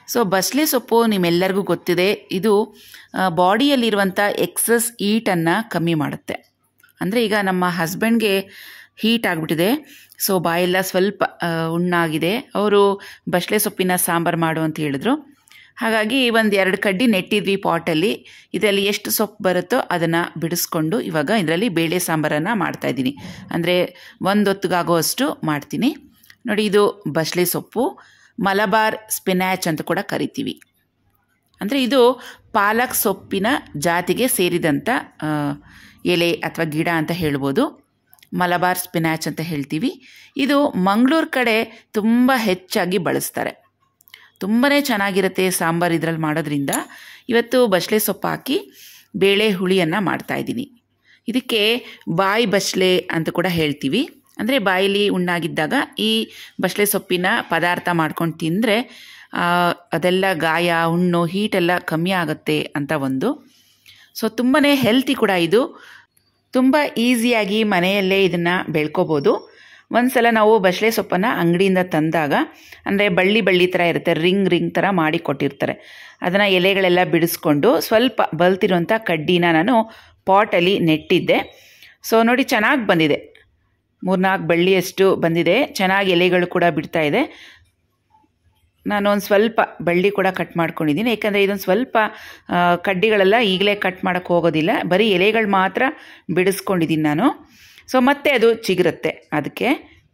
ಸೊ ಬಸಳೆ ಸೊಪ್ಪು ನಿಮ್ಮೆಲ್ಲರಿಗೂ ಗೊತ್ತಿದೆ ಇದು ಬಾಡಿಯಲ್ಲಿರುವಂಥ ಎಕ್ಸಸ್ ಈಟನ್ನು ಕಮ್ಮಿ ಮಾಡುತ್ತೆ ಅಂದರೆ ಈಗ ನಮ್ಮ ಹಸ್ಬೆಂಡ್ಗೆ ಹೀಟ್ ಆಗಿಬಿಟ್ಟಿದೆ ಸೊ ಬಾಯೆಲ್ಲ ಸ್ವಲ್ಪ ಉಣ್ಣಾಗಿದೆ ಅವರು ಬಸಳೆ ಸೊಪ್ಪಿನ ಸಾಂಬಾರು ಮಾಡು ಅಂತ ಹೇಳಿದ್ರು ಹಾಗಾಗಿ ಒಂದು ಎರಡು ಕಡ್ಡಿ ನೆಟ್ಟಿದ್ವಿ ಪಾಟಲ್ಲಿ ಇದರಲ್ಲಿ ಎಷ್ಟು ಸೊಪ್ಪು ಬರುತ್ತೋ ಅದನ್ನು ಬಿಡಿಸ್ಕೊಂಡು ಇವಾಗ ಇದರಲ್ಲಿ ಬೇಳೆ ಸಾಂಬಾರನ್ನು ಮಾಡ್ತಾಯಿದ್ದೀನಿ ಅಂದರೆ ಒಂದು ಹೊತ್ತಿಗಾಗೋವಷ್ಟು ಮಾಡ್ತೀನಿ ನೋಡಿ ಇದು ಬಸಳೆ ಸೊಪ್ಪು ಮಲಬಾರ್ ಸ್ಪಿನ್ಯಾಚ್ ಅಂತ ಕೂಡ ಕರಿತೀವಿ ಅಂದರೆ ಇದು ಪಾಲಕ್ ಸೊಪ್ಪಿನ ಜಾತಿಗೆ ಸೇರಿದಂಥ ಎಲೆ ಅಥವಾ ಗಿಡ ಅಂತ ಹೇಳ್ಬೋದು ಮಲಬಾರ್ ಸ್ಪಿನ್ಯಾಚ್ ಅಂತ ಹೇಳ್ತೀವಿ ಇದು ಮಂಗಳೂರು ಕಡೆ ತುಂಬ ಹೆಚ್ಚಾಗಿ ಬಳಸ್ತಾರೆ ತುಂಬಾ ಚೆನ್ನಾಗಿರುತ್ತೆ ಸಾಂಬಾರು ಇದರಲ್ಲಿ ಮಾಡೋದ್ರಿಂದ ಇವತ್ತು ಬಸಳೆ ಸೊಪ್ಪು ಹಾಕಿ ಬೇಳೆ ಹುಳಿಯನ್ನು ಮಾಡ್ತಾಯಿದ್ದೀನಿ ಇದಕ್ಕೆ ಬಾಯಿ ಬಸಳೆ ಅಂತ ಕೂಡ ಹೇಳ್ತೀವಿ ಅಂದರೆ ಬಾಯಲ್ಲಿ ಉಣ್ಣಾಗಿದ್ದಾಗ ಈ ಬಸಳೆ ಸೊಪ್ಪಿನ ಪದಾರ್ಥ ಮಾಡ್ಕೊಂಡು ತಿಂದರೆ ಅದೆಲ್ಲ ಗಾಯ ಹುಣ್ಣು ಹೀಟೆಲ್ಲ ಕಮ್ಮಿ ಆಗುತ್ತೆ ಅಂತ ಒಂದು ಸೊ ತುಂಬಾ ಹೆಲ್ತಿ ಕೂಡ ಇದು ತುಂಬ ಈಸಿಯಾಗಿ ಮನೆಯಲ್ಲೇ ಇದನ್ನು ಬೆಳ್ಕೊಬೋದು ಒಂದು ಸಲ ನಾವು ಬಸಳೆ ಸೊಪ್ಪನ್ನು ಅಂಗಡಿಯಿಂದ ತಂದಾಗ ಅಂದರೆ ಬಳ್ಳಿ ಬಳ್ಳಿ ಥರ ಇರುತ್ತೆ ರಿಂಗ್ ರಿಂಗ್ ಥರ ಮಾಡಿ ಕೊಟ್ಟಿರ್ತಾರೆ ಅದನ್ನು ಎಲೆಗಳೆಲ್ಲ ಬಿಡಿಸ್ಕೊಂಡು ಸ್ವಲ್ಪ ಬಲ್ತಿರುವಂಥ ಕಡ್ಡಿನ ನಾನು ಪಾಟಲ್ಲಿ ನೆಟ್ಟಿದ್ದೆ ಸೊ ನೋಡಿ ಚೆನ್ನಾಗಿ ಬಂದಿದೆ ಮೂರ್ನಾಲ್ಕು ಬಳ್ಳಿಯಷ್ಟು ಬಂದಿದೆ ಚೆನ್ನಾಗಿ ಎಲೆಗಳು ಕೂಡ ಬಿಡ್ತಾ ಇದೆ ನಾನು ಒಂದು ಸ್ವಲ್ಪ ಬಳ್ಳಿ ಕೂಡ ಕಟ್ ಮಾಡ್ಕೊಂಡಿದ್ದೀನಿ ಯಾಕಂದರೆ ಇದೊಂದು ಸ್ವಲ್ಪ ಕಡ್ಡಿಗಳೆಲ್ಲ ಈಗಲೇ ಕಟ್ ಮಾಡೋಕ್ಕೆ ಹೋಗೋದಿಲ್ಲ ಬರೀ ಎಲೆಗಳು ಮಾತ್ರ ಬಿಡಿಸ್ಕೊಂಡಿದ್ದೀನಿ ನಾನು ಸೊ ಮತ್ತೆ ಅದು ಚಿಗುರುತ್ತೆ ಅದಕ್ಕೆ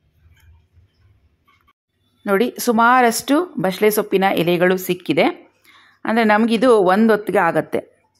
ನೋಡಿ ಸುಮಾರಷ್ಟು ಬಸಳೆ ಸೊಪ್ಪಿನ ಎಲೆಗಳು ಸಿಕ್ಕಿದೆ ಅಂದರೆ ನಮಗಿದು ಒಂದು ಹೊತ್ತಿಗೆ ಆಗತ್ತೆ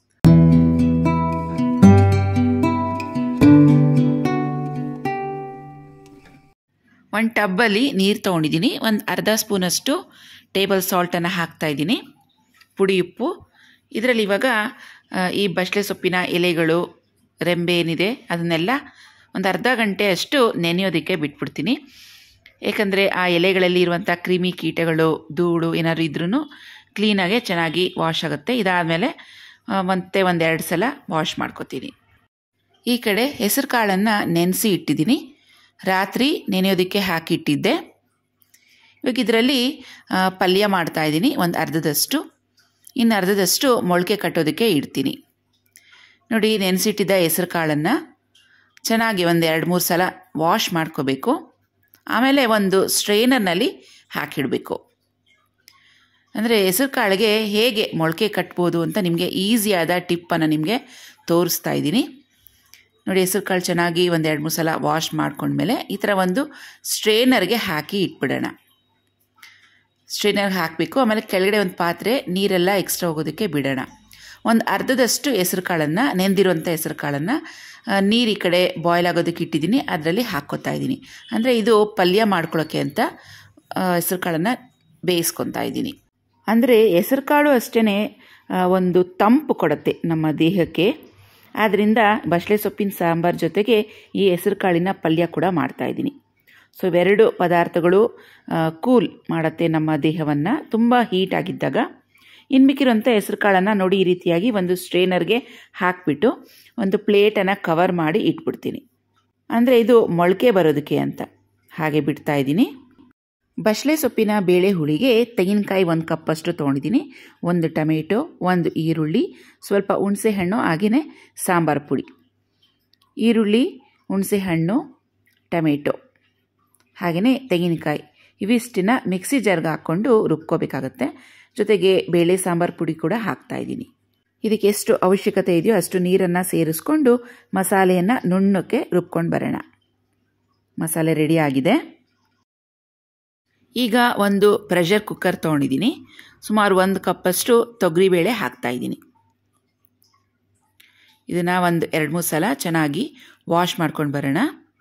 ಒಂದು ಟಬ್ಬಲ್ಲಿ ನೀರು ತೊಗೊಂಡಿದ್ದೀನಿ ಒಂದು ಅರ್ಧ ಸ್ಪೂನಷ್ಟು ಟೇಬಲ್ ಸಾಲ್ಟನ್ನು ಹಾಕ್ತಾಯಿದ್ದೀನಿ ಪುಡಿ ಉಪ್ಪು ಇದರಲ್ಲಿ ಇವಾಗ ಈ ಬಸಳೆ ಸೊಪ್ಪಿನ ಎಲೆಗಳು ರೆಂಬೆ ಏನಿದೆ ಅದನ್ನೆಲ್ಲ ಒಂದು ಅರ್ಧ ಗಂಟೆ ಅಷ್ಟು ನೆನೆಯೋದಕ್ಕೆ ಬಿಟ್ಬಿಡ್ತೀನಿ ಏಕೆಂದರೆ ಆ ಎಲೆಗಳಲ್ಲಿ ಇರುವಂಥ ಕ್ರಿಮಿ ಕೀಟಗಳು ಧೂಳು ಏನಾದ್ರು ಇದ್ರೂ ಕ್ಲೀನಾಗೆ ಚೆನ್ನಾಗಿ ವಾಶ್ ಆಗುತ್ತೆ ಇದಾದಮೇಲೆ ಮತ್ತೆ ಒಂದೆರಡು ಸಲ ವಾಶ್ ಮಾಡ್ಕೊತೀನಿ ಈ ಕಡೆ ಹೆಸರು ಕಾಳನ್ನು ನೆನೆಸಿ ಇಟ್ಟಿದ್ದೀನಿ ರಾತ್ರಿ ನೆನೆಯೋದಕ್ಕೆ ಹಾಕಿಟ್ಟಿದ್ದೆ ಇವಾಗ ಇದರಲ್ಲಿ ಪಲ್ಯ ಮಾಡ್ತಾಯಿದ್ದೀನಿ ಒಂದು ಅರ್ಧದಷ್ಟು ಇನ್ನು ಅರ್ಧದಷ್ಟು ಮೊಳಕೆ ಕಟ್ಟೋದಕ್ಕೆ ಇಡ್ತೀನಿ ನೋಡಿ ನೆನೆಸಿಟ್ಟಿದ್ದ ಹೆಸರು ಕಾಳನ್ನು ಚೆನ್ನಾಗಿ ಒಂದು ಎರಡು ಮೂರು ಸಲ ವಾಶ್ ಮಾಡ್ಕೋಬೇಕು ಆಮೇಲೆ ಒಂದು ಸ್ಟ್ರೈನರ್ನಲ್ಲಿ ಹಾಕಿಡಬೇಕು ಅಂದರೆ ಹೆಸರು ಕಾಳಿಗೆ ಹೇಗೆ ಮೊಳಕೆ ಕಟ್ಬೋದು ಅಂತ ನಿಮಗೆ ಈಸಿಯಾದ ಟಿಪ್ಪನ್ನು ನಿಮಗೆ ತೋರಿಸ್ತಾ ಇದ್ದೀನಿ ನೋಡಿ ಹೆಸರು ಕಾಳು ಚೆನ್ನಾಗಿ ಒಂದು ಎರಡು ಮೂರು ಸಲ ವಾಶ್ ಮಾಡ್ಕೊಂಡ್ಮೇಲೆ ಈ ಥರ ಒಂದು ಸ್ಟ್ರೇನರ್ಗೆ ಹಾಕಿ ಇಟ್ಬಿಡೋಣ ಸ್ಟ್ರೇನರ್ಗೆ ಹಾಕಬೇಕು ಆಮೇಲೆ ಕೆಳಗಡೆ ಒಂದು ಪಾತ್ರೆ ನೀರೆಲ್ಲ ಎಕ್ಸ್ಟ್ರಾ ಹೋಗೋದಕ್ಕೆ ಬಿಡೋಣ ಒಂದು ಅರ್ಧದಷ್ಟು ಹೆಸರು ಕಾಳನ್ನು ನೆಂದಿರುವಂಥ ಹೆಸರು ಕಾಳನ್ನು ನೀರು ಈ ಕಡೆ ಬಾಯ್ಲ್ ಆಗೋದಕ್ಕೆ ಇಟ್ಟಿದ್ದೀನಿ ಅದರಲ್ಲಿ ಹಾಕ್ಕೋತಾ ಇದ್ದೀನಿ ಅಂದರೆ ಇದು ಪಲ್ಯ ಮಾಡ್ಕೊಳ್ಳೋಕ್ಕೆ ಅಂತ ಹೆಸರು ಕಾಳನ್ನು ಬೇಯಿಸ್ಕೊತಾ ಇದ್ದೀನಿ ಅಂದರೆ ಹೆಸರು ಕಾಳು ಅಷ್ಟೇ ಒಂದು ತಂಪು ಕೊಡುತ್ತೆ ನಮ್ಮ ದೇಹಕ್ಕೆ ಆದ್ದರಿಂದ ಬಸಳೆ ಸೊಪ್ಪಿನ ಸಾಂಬಾರು ಜೊತೆಗೆ ಈ ಹೆಸರು ಕಾಳಿನ ಪಲ್ಯ ಕೂಡ ಮಾಡ್ತಾಯಿದ್ದೀನಿ ಸೊ ಇವೆರಡು ಪದಾರ್ಥಗಳು ಕೂಲ್ ಮಾಡುತ್ತೆ ನಮ್ಮ ದೇಹವನ್ನು ತುಂಬ ಹೀಟ್ ಆಗಿದ್ದಾಗ ಇನ್ನು ಮಿಕ್ಕಿರೋಂಥ ಹೆಸರು ಕಾಳನ್ನು ನೋಡಿ ಈ ರೀತಿಯಾಗಿ ಒಂದು ಸ್ಟ್ರೇನರ್ಗೆ ಹಾಕಿಬಿಟ್ಟು ಒಂದು ಪ್ಲೇಟನ್ನು ಕವರ್ ಮಾಡಿ ಇಟ್ಬಿಡ್ತೀನಿ ಅಂದರೆ ಇದು ಮೊಳಕೆ ಬರೋದಕ್ಕೆ ಅಂತ ಹಾಗೆ ಬಿಡ್ತಾ ಇದ್ದೀನಿ ಬಸಳೆ ಸೊಪ್ಪಿನ ಬೇಳೆ ಹುಳಿಗೆ ತೆಂಗಿನಕಾಯಿ ಒಂದು ಕಪ್ಪಷ್ಟು ತೊಗೊಂಡಿದ್ದೀನಿ ಒಂದು ಟೊಮೆಟೊ ಒಂದು ಈರುಳ್ಳಿ ಸ್ವಲ್ಪ ಹುಣಸೆ ಹಣ್ಣು ಹಾಗೆಯೇ ಸಾಂಬಾರು ಪುಡಿ ಈರುಳ್ಳಿ ಹುಣಸೆ ಹಣ್ಣು ಟೊಮೆಟೊ ಹಾಗೆಯೇ ತೆಂಗಿನಕಾಯಿ ಇವಿಷ್ಟನ್ನ ಮಿಕ್ಸಿ ಜಾರ್ಗೆ ಹಾಕ್ಕೊಂಡು ರುಬ್ಕೋಬೇಕಾಗತ್ತೆ ಜೊತೆಗೆ ಬೇಳೆ ಸಾಂಬಾರು ಪುಡಿ ಕೂಡ ಹಾಕ್ತಾಯಿದ್ದೀನಿ ಇದಕ್ಕೆ ಎಷ್ಟು ಅವಶ್ಯಕತೆ ಇದೆಯೋ ಅಷ್ಟು ನೀರನ್ನು ಸೇರಿಸ್ಕೊಂಡು ಮಸಾಲೆಯನ್ನು ನುಣ್ಣಕ್ಕೆ ರುಬ್ಕೊಂಡು ಬರೋಣ ಮಸಾಲೆ ರೆಡಿ ಆಗಿದೆ ಈಗ ಒಂದು ಪ್ರೆಷರ್ ಕುಕ್ಕರ್ ತೊಗೊಂಡಿದ್ದೀನಿ ಸುಮಾರು ಒಂದು ಕಪ್ಪಷ್ಟು ತೊಗರಿಬೇಳೆ ಹಾಕ್ತಾಯಿದ್ದೀನಿ ಇದನ್ನು ಒಂದು ಎರಡು ಮೂರು ಸಲ ಚೆನ್ನಾಗಿ ವಾಶ್ ಮಾಡ್ಕೊಂಡು ಬರೋಣ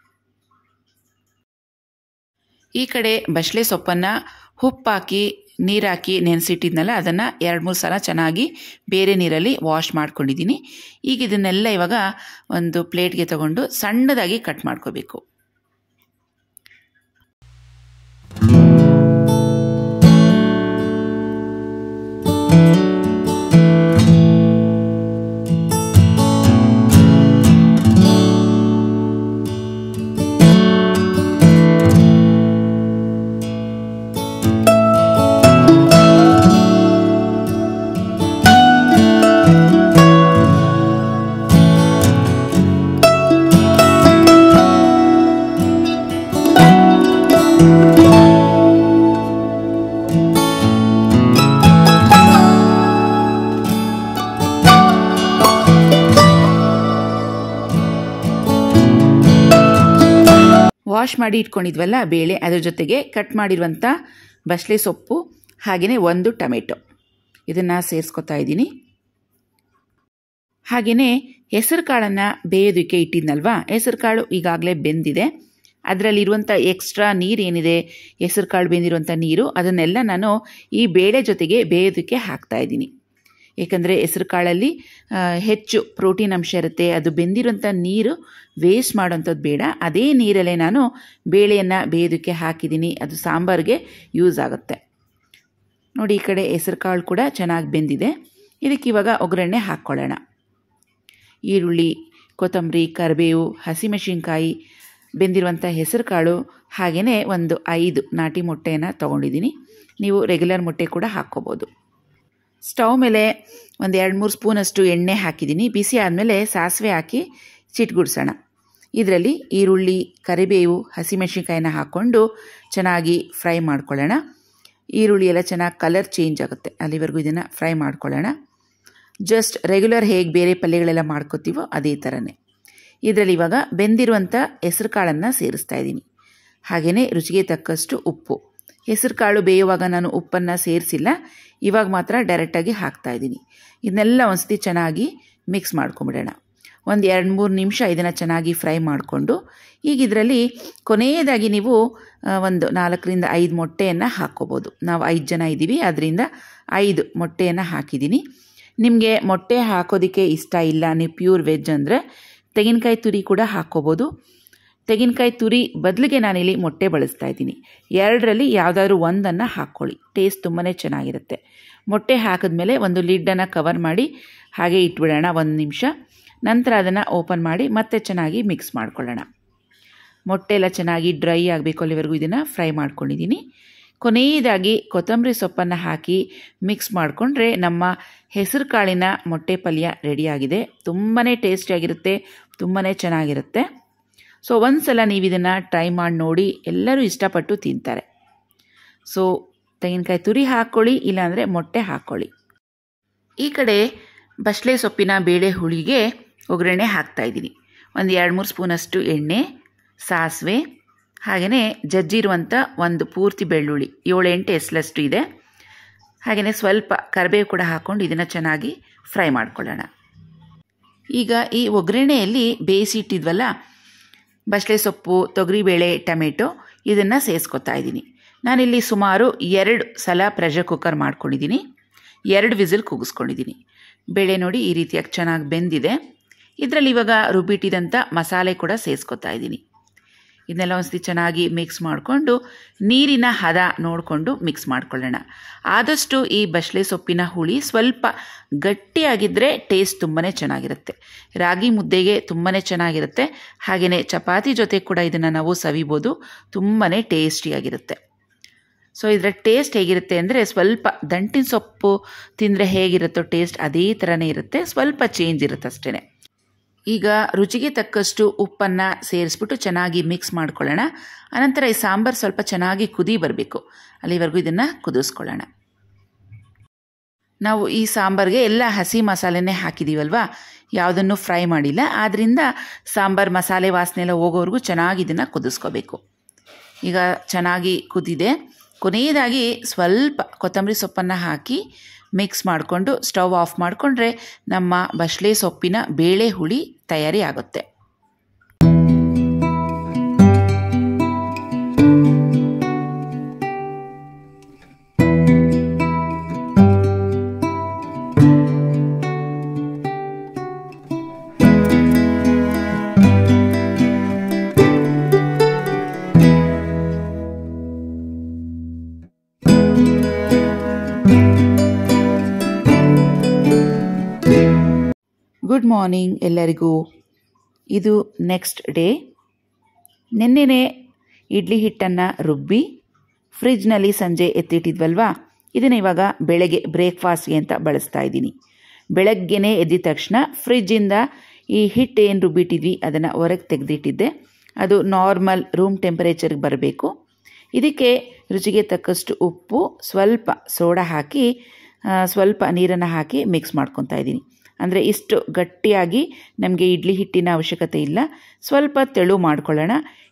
ಈ ಕಡೆ ಬಸಳೆ ಸೊಪ್ಪನ್ನು ಉಪ್ಪಾಕಿ ನೀರು ಹಾಕಿ ನೆನೆಸಿಟ್ಟಿದ್ನಲ್ಲ ಅದನ್ನು ಎರಡು ಮೂರು ಸಲ ಚೆನ್ನಾಗಿ ಬೇರೆ ನೀರಲ್ಲಿ ವಾಶ್ ಮಾಡ್ಕೊಂಡಿದ್ದೀನಿ ಈಗ ಇದನ್ನೆಲ್ಲ ಇವಾಗ ಒಂದು ಪ್ಲೇಟ್ಗೆ ತಗೊಂಡು ಸಣ್ಣದಾಗಿ ಕಟ್ ಮಾಡ್ಕೋಬೇಕು ವಾಶ್ ಮಾಡಿ ಇಟ್ಕೊಂಡಿದ್ವಲ್ಲ ಬೇಳೆ ಅದ್ರ ಜೊತೆಗೆ ಕಟ್ ಮಾಡಿರುವಂಥ ಬಸಳೆ ಸೊಪ್ಪು ಹಾಗೆಯೇ ಒಂದು ಟೊಮೆಟೊ ಇದನ್ನು ಸೇರಿಸ್ಕೊತಾ ಇದ್ದೀನಿ ಹಾಗೆಯೇ ಹೆಸರು ಕಾಳನ್ನು ಬೇಯೋದಕ್ಕೆ ಇಟ್ಟಿದ್ನಲ್ವಾ ಹೆಸರು ಕಾಳು ಈಗಾಗಲೇ ಬೆಂದಿದೆ ಅದರಲ್ಲಿರುವಂಥ ಎಕ್ಸ್ಟ್ರಾ ನೀರು ಏನಿದೆ ಹೆಸರು ಕಾಳು ಬೆಂದಿರುವಂಥ ನೀರು ಅದನ್ನೆಲ್ಲ ನಾನು ಈ ಬೇಳೆ ಜೊತೆಗೆ ಬೇಯೋದಕ್ಕೆ ಹಾಕ್ತಾ ಇದ್ದೀನಿ ಏಕೆಂದರೆ ಹೆಸರು ಕಾಳಲ್ಲಿ ಹೆಚ್ಚು ಪ್ರೋಟೀನ್ ಅಂಶ ಇರುತ್ತೆ ಅದು ಬೆಂದಿರೋಂಥ ನೀರು ವೇಸ್ಟ್ ಮಾಡೋಂಥದ್ದು ಬೇಡ ಅದೇ ನೀರಲ್ಲೇ ನಾನು ಬೇಳೆಯನ್ನು ಬೇಯೋದಕ್ಕೆ ಹಾಕಿದ್ದೀನಿ ಅದು ಸಾಂಬಾರಿಗೆ ಯೂಸ್ ಆಗುತ್ತೆ ನೋಡಿ ಈ ಕಡೆ ಹೆಸರು ಕಾಳು ಕೂಡ ಚೆನ್ನಾಗಿ ಬೆಂದಿದೆ ಇದಕ್ಕೆ ಇವಾಗ ಒಗ್ಗರಣೆ ಹಾಕ್ಕೊಳ್ಳೋಣ ಈರುಳ್ಳಿ ಕೊತ್ತಂಬರಿ ಕರಿಬೇವು ಹಸಿಮೆಣಸಿನ್ಕಾಯಿ ಬೆಂದಿರುವಂಥ ಹೆಸರು ಕಾಳು ಹಾಗೆಯೇ ಒಂದು ಐದು ನಾಟಿ ಮೊಟ್ಟೆಯನ್ನು ತೊಗೊಂಡಿದ್ದೀನಿ ನೀವು ರೆಗ್ಯುಲರ್ ಮೊಟ್ಟೆ ಕೂಡ ಹಾಕ್ಕೋಬೋದು ಸ್ಟವ್ ಮೇಲೆ ಒಂದು ಎರಡು ಮೂರು ಸ್ಪೂನಷ್ಟು ಎಣ್ಣೆ ಹಾಕಿದ್ದೀನಿ ಬಿಸಿ ಆದಮೇಲೆ ಸಾಸಿವೆ ಹಾಕಿ ಚಿಟ್ಗುಡ್ಸೋಣ ಇದರಲ್ಲಿ ಈರುಳ್ಳಿ ಕರಿಬೇವು ಹಸಿಮೆಣಸಿನ್ಕಾಯಿನ ಹಾಕ್ಕೊಂಡು ಚೆನ್ನಾಗಿ ಫ್ರೈ ಮಾಡ್ಕೊಳ್ಳೋಣ ಈರುಳ್ಳಿ ಎಲ್ಲ ಚೆನ್ನಾಗಿ ಕಲರ್ ಚೇಂಜ್ ಆಗುತ್ತೆ ಅಲ್ಲಿವರೆಗೂ ಇದನ್ನು ಫ್ರೈ ಮಾಡ್ಕೊಳ್ಳೋಣ ಜಸ್ಟ್ ರೆಗ್ಯುಲರ್ ಹೇಗೆ ಬೇರೆ ಪಲ್ಯಗಳೆಲ್ಲ ಮಾಡ್ಕೋತೀವೋ ಅದೇ ಥರನೇ ಇದರಲ್ಲಿ ಇವಾಗ ಬೆಂದಿರುವಂಥ ಹೆಸರು ಕಾಳನ್ನು ಸೇರಿಸ್ತಾ ಇದ್ದೀನಿ ಹಾಗೆಯೇ ರುಚಿಗೆ ತಕ್ಕಷ್ಟು ಉಪ್ಪು ಹೆಸರು ಕಾಳು ಬೇಯುವಾಗ ನಾನು ಉಪ್ಪನ್ನು ಸೇರಿಸಿಲ್ಲ ಇವಾಗ ಮಾತ್ರ ಡೈರೆಕ್ಟಾಗಿ ಹಾಕ್ತಾ ಇದ್ದೀನಿ ಇದನ್ನೆಲ್ಲ ಒಂದ್ಸತಿ ಚೆನ್ನಾಗಿ ಮಿಕ್ಸ್ ಮಾಡ್ಕೊಂಬಿಡೋಣ ಒಂದು ಎರಡು ಮೂರು ನಿಮಿಷ ಇದನ್ನು ಚೆನ್ನಾಗಿ ಫ್ರೈ ಮಾಡಿಕೊಂಡು ಈಗ ಇದರಲ್ಲಿ ಕೊನೆಯದಾಗಿ ನೀವು ಒಂದು ನಾಲ್ಕರಿಂದ ಐದು ಮೊಟ್ಟೆಯನ್ನು ಹಾಕ್ಕೋಬೋದು ನಾವು ಐದು ಜನ ಇದ್ದೀವಿ ಅದರಿಂದ ಐದು ಮೊಟ್ಟೆಯನ್ನು ಹಾಕಿದ್ದೀನಿ ನಿಮಗೆ ಮೊಟ್ಟೆ ಹಾಕೋದಕ್ಕೆ ಇಷ್ಟ ಇಲ್ಲ ನೀವು ಪ್ಯೂರ್ ವೆಜ್ ಅಂದರೆ ತೆಂಗಿನಕಾಯಿ ತುರಿ ಕೂಡ ಹಾಕ್ಕೋಬೋದು ತೆಂಗಿನಕಾಯಿ ತುರಿ ಬದಲಿಗೆ ನಾನಿಲ್ಲಿ ಮೊಟ್ಟೆ ಬಳಸ್ತಾ ಇದ್ದೀನಿ ಎರಡರಲ್ಲಿ ಯಾವುದಾದ್ರೂ ಒಂದನ್ನು ಹಾಕ್ಕೊಳ್ಳಿ ಟೇಸ್ಟ್ ತುಂಬಾ ಚೆನ್ನಾಗಿರುತ್ತೆ ಮೊಟ್ಟೆ ಹಾಕಿದ್ಮೇಲೆ ಒಂದು ಲಿಡ್ಡನ್ನು ಕವರ್ ಮಾಡಿ ಹಾಗೆ ಇಟ್ಬಿಡೋಣ ಒಂದು ನಿಮಿಷ ನಂತರ ಅದನ್ನು ಓಪನ್ ಮಾಡಿ ಮತ್ತೆ ಚೆನ್ನಾಗಿ ಮಿಕ್ಸ್ ಮಾಡ್ಕೊಳ್ಳೋಣ ಮೊಟ್ಟೆ ಎಲ್ಲ ಚೆನ್ನಾಗಿ ಡ್ರೈ ಆಗಬೇಕು ಅಲ್ಲಿವರೆಗೂ ಇದನ್ನು ಫ್ರೈ ಮಾಡ್ಕೊಂಡಿದ್ದೀನಿ ಕೊನೆಯದಾಗಿ ಕೊತ್ತಂಬರಿ ಸೊಪ್ಪನ್ನು ಹಾಕಿ ಮಿಕ್ಸ್ ಮಾಡಿಕೊಂಡ್ರೆ ನಮ್ಮ ಹೆಸರು ಕಾಳಿನ ಮೊಟ್ಟೆ ಪಲ್ಯ ರೆಡಿಯಾಗಿದೆ ತುಂಬಾ ಟೇಸ್ಟಿಯಾಗಿರುತ್ತೆ ತುಂಬಾ ಚೆನ್ನಾಗಿರುತ್ತೆ ಸೊ ಒಂದು ಸಲ ನೀವು ಇದನ್ನು ಟ್ರೈ ಮಾಡಿ ನೋಡಿ ಎಲ್ಲರೂ ಇಷ್ಟಪಟ್ಟು ತಿಂತಾರೆ ಸೊ ತೆಂಗಿನಕಾಯಿ ತುರಿ ಹಾಕ್ಕೊಳ್ಳಿ ಇಲ್ಲಾಂದರೆ ಮೊಟ್ಟೆ ಹಾಕ್ಕೊಳ್ಳಿ ಈ ಕಡೆ ಬಸಳೆ ಸೊಪ್ಪಿನ ಬೇಳೆ ಹುಳಿಗೆ ಒಗ್ಗರಣೆ ಹಾಕ್ತಾಯಿದ್ದೀನಿ ಒಂದು ಎರಡು ಮೂರು ಸ್ಪೂನಷ್ಟು ಎಣ್ಣೆ ಸಾಸಿವೆ ಹಾಗೆಯೇ ಜಜ್ಜಿರುವಂಥ ಒಂದು ಪೂರ್ತಿ ಬೆಳ್ಳುಳ್ಳಿ ಏಳು ಎಂಟು ಎಸ್ಲಷ್ಟು ಇದೆ ಹಾಗೆಯೇ ಸ್ವಲ್ಪ ಕರಿಬೇವು ಕೂಡ ಹಾಕ್ಕೊಂಡು ಇದನ್ನು ಚೆನ್ನಾಗಿ ಫ್ರೈ ಮಾಡ್ಕೊಳ್ಳೋಣ ಈಗ ಈ ಒಗ್ಗರಣೆಯಲ್ಲಿ ಬೇಯಿಸಿಟ್ಟಿದ್ವಲ್ಲ ಬಸಳೆ ಸೊಪ್ಪು ತೊಗರಿಬೇಳೆ ಟೊಮೆಟೊ ಇದನ್ನು ಸೇರಿಸ್ಕೊತಾ ಇದ್ದೀನಿ ನಾನಿಲ್ಲಿ ಸುಮಾರು ಎರಡು ಸಲ ಪ್ರೆಷರ್ ಕುಕ್ಕರ್ ಮಾಡ್ಕೊಂಡಿದ್ದೀನಿ ಎರಡು ವಿಸಿಲ್ ಕೂಗಿಸ್ಕೊಂಡಿದ್ದೀನಿ ಬೇಳೆ ನೋಡಿ ಈ ರೀತಿಯಾಗಿ ಚೆನ್ನಾಗಿ ಬೆಂದಿದೆ ಇದರಲ್ಲಿ ಇವಾಗ ರುಬ್ಬಿಟ್ಟಿದಂಥ ಮಸಾಲೆ ಕೂಡ ಸೇರಿಸ್ಕೊತಾ ಇದ್ದೀನಿ ಇದನ್ನೆಲ್ಲ ಒಂದ್ಸತಿ ಚೆನ್ನಾಗಿ ಮಿಕ್ಸ್ ಮಾಡಿಕೊಂಡು ನೀರಿನ ಹದ ನೋಡಿಕೊಂಡು ಮಿಕ್ಸ್ ಮಾಡ್ಕೊಳ್ಳೋಣ ಆದಷ್ಟು ಈ ಬಸಳೆ ಸೊಪ್ಪಿನ ಹುಳಿ ಸ್ವಲ್ಪ ಗಟ್ಟಿಯಾಗಿದ್ದರೆ ಟೇಸ್ಟ್ ತುಂಬಾ ಚೆನ್ನಾಗಿರುತ್ತೆ ರಾಗಿ ಮುದ್ದೆಗೆ ತುಂಬಾ ಚೆನ್ನಾಗಿರುತ್ತೆ ಹಾಗೆಯೇ ಚಪಾತಿ ಜೊತೆ ಕೂಡ ಇದನ್ನು ನಾವು ಸವಿಬೋದು ತುಂಬಾ ಟೇಸ್ಟಿಯಾಗಿರುತ್ತೆ ಸೊ ಇದರ ಟೇಸ್ಟ್ ಹೇಗಿರುತ್ತೆ ಅಂದರೆ ಸ್ವಲ್ಪ ದಂಟಿನ ಸೊಪ್ಪು ತಿಂದರೆ ಹೇಗಿರುತ್ತೋ ಟೇಸ್ಟ್ ಅದೇ ಥರನೇ ಇರುತ್ತೆ ಸ್ವಲ್ಪ ಚೇಂಜ್ ಇರುತ್ತೆ ಅಷ್ಟೇ ಈಗ ರುಚಿಗೆ ತಕ್ಕಷ್ಟು ಉಪ್ಪನ್ನು ಸೇರಿಸ್ಬಿಟ್ಟು ಚೆನ್ನಾಗಿ ಮಿಕ್ಸ್ ಮಾಡ್ಕೊಳ್ಳೋಣ ಅನಂತರ ಈ ಸಾಂಬಾರು ಸ್ವಲ್ಪ ಚೆನ್ನಾಗಿ ಕುದಿ ಬರಬೇಕು ಅಲ್ಲಿವರೆಗೂ ಇದನ್ನು ಕುದಿಸ್ಕೊಳ್ಳೋಣ ನಾವು ಈ ಸಾಂಬಾರಿಗೆ ಎಲ್ಲ ಹಸಿ ಮಸಾಲೆನೇ ಹಾಕಿದ್ದೀವಲ್ವಾ ಯಾವುದನ್ನು ಫ್ರೈ ಮಾಡಿಲ್ಲ ಆದ್ದರಿಂದ ಸಾಂಬಾರು ಮಸಾಲೆ ವಾಸನೆ ಎಲ್ಲ ಹೋಗೋವರೆಗೂ ಚೆನ್ನಾಗಿ ಇದನ್ನು ಕುದಿಸ್ಕೋಬೇಕು ಈಗ ಚೆನ್ನಾಗಿ ಕುದಿದೆ ಕೊನೆಯದಾಗಿ ಸ್ವಲ್ಪ ಕೊತ್ತಂಬರಿ ಸೊಪ್ಪನ್ನು ಹಾಕಿ ಮಿಕ್ಸ್ ಮಾಡಿಕೊಂಡು ಸ್ಟವ್ ಆಫ್ ಮಾಡಿಕೊಂಡ್ರೆ ನಮ್ಮ ಬಸಳೆ ಸೊಪ್ಪಿನ ಬೇಳೆ ಹುಳಿ ತಯಾರಿ ಆಗುತ್ತೆ ಗುಡ್ ಮಾರ್ನಿಂಗ್ ಎಲ್ಲರಿಗೂ ಇದು ನೆಕ್ಸ್ಟ್ ಡೇ ನಿನ್ನೆನೆ ಇಡ್ಲಿ ಹಿಟ್ಟನ್ನು ರುಬ್ಬಿ ಫ್ರಿಜ್ನಲ್ಲಿ ಸಂಜೆ ಎತ್ತಿಟ್ಟಿದ್ವಲ್ವಾ ಇದನ್ನು ಇವಾಗ ಬೆಳಗ್ಗೆ ಬ್ರೇಕ್ಫಾಸ್ಟ್ಗೆ ಅಂತ ಬಳಸ್ತಾ ಇದ್ದೀನಿ ಬೆಳಗ್ಗೆನೇ ಎದ್ದಿದ ತಕ್ಷಣ ಫ್ರಿಜ್ಜಿಂದ ಈ ಹಿಟ್ಟು ಏನು ರುಬ್ಬಿಟ್ಟಿದ್ವಿ ಅದನ್ನು ಹೊರಗೆ ತೆಗೆದಿಟ್ಟಿದ್ದೆ ಅದು ನಾರ್ಮಲ್ ರೂಮ್ ಟೆಂಪರೇಚರ್ಗೆ ಬರಬೇಕು ಇದಕ್ಕೆ ರುಚಿಗೆ ತಕ್ಕಷ್ಟು ಉಪ್ಪು ಸ್ವಲ್ಪ ಸೋಡಾ ಹಾಕಿ ಸ್ವಲ್ಪ ನೀರನ್ನು ಹಾಕಿ ಮಿಕ್ಸ್ ಮಾಡ್ಕೊತಾ ಇದ್ದೀನಿ ಅಂದರೆ ಇಷ್ಟು ಗಟ್ಟಿಯಾಗಿ ನಮಗೆ ಇಡ್ಲಿ ಹಿಟ್ಟಿನ ಅವಶ್ಯಕತೆ ಇಲ್ಲ ಸ್ವಲ್ಪ ತೆಳು ಮಾಡ್ಕೊಳ್ಳೋಣ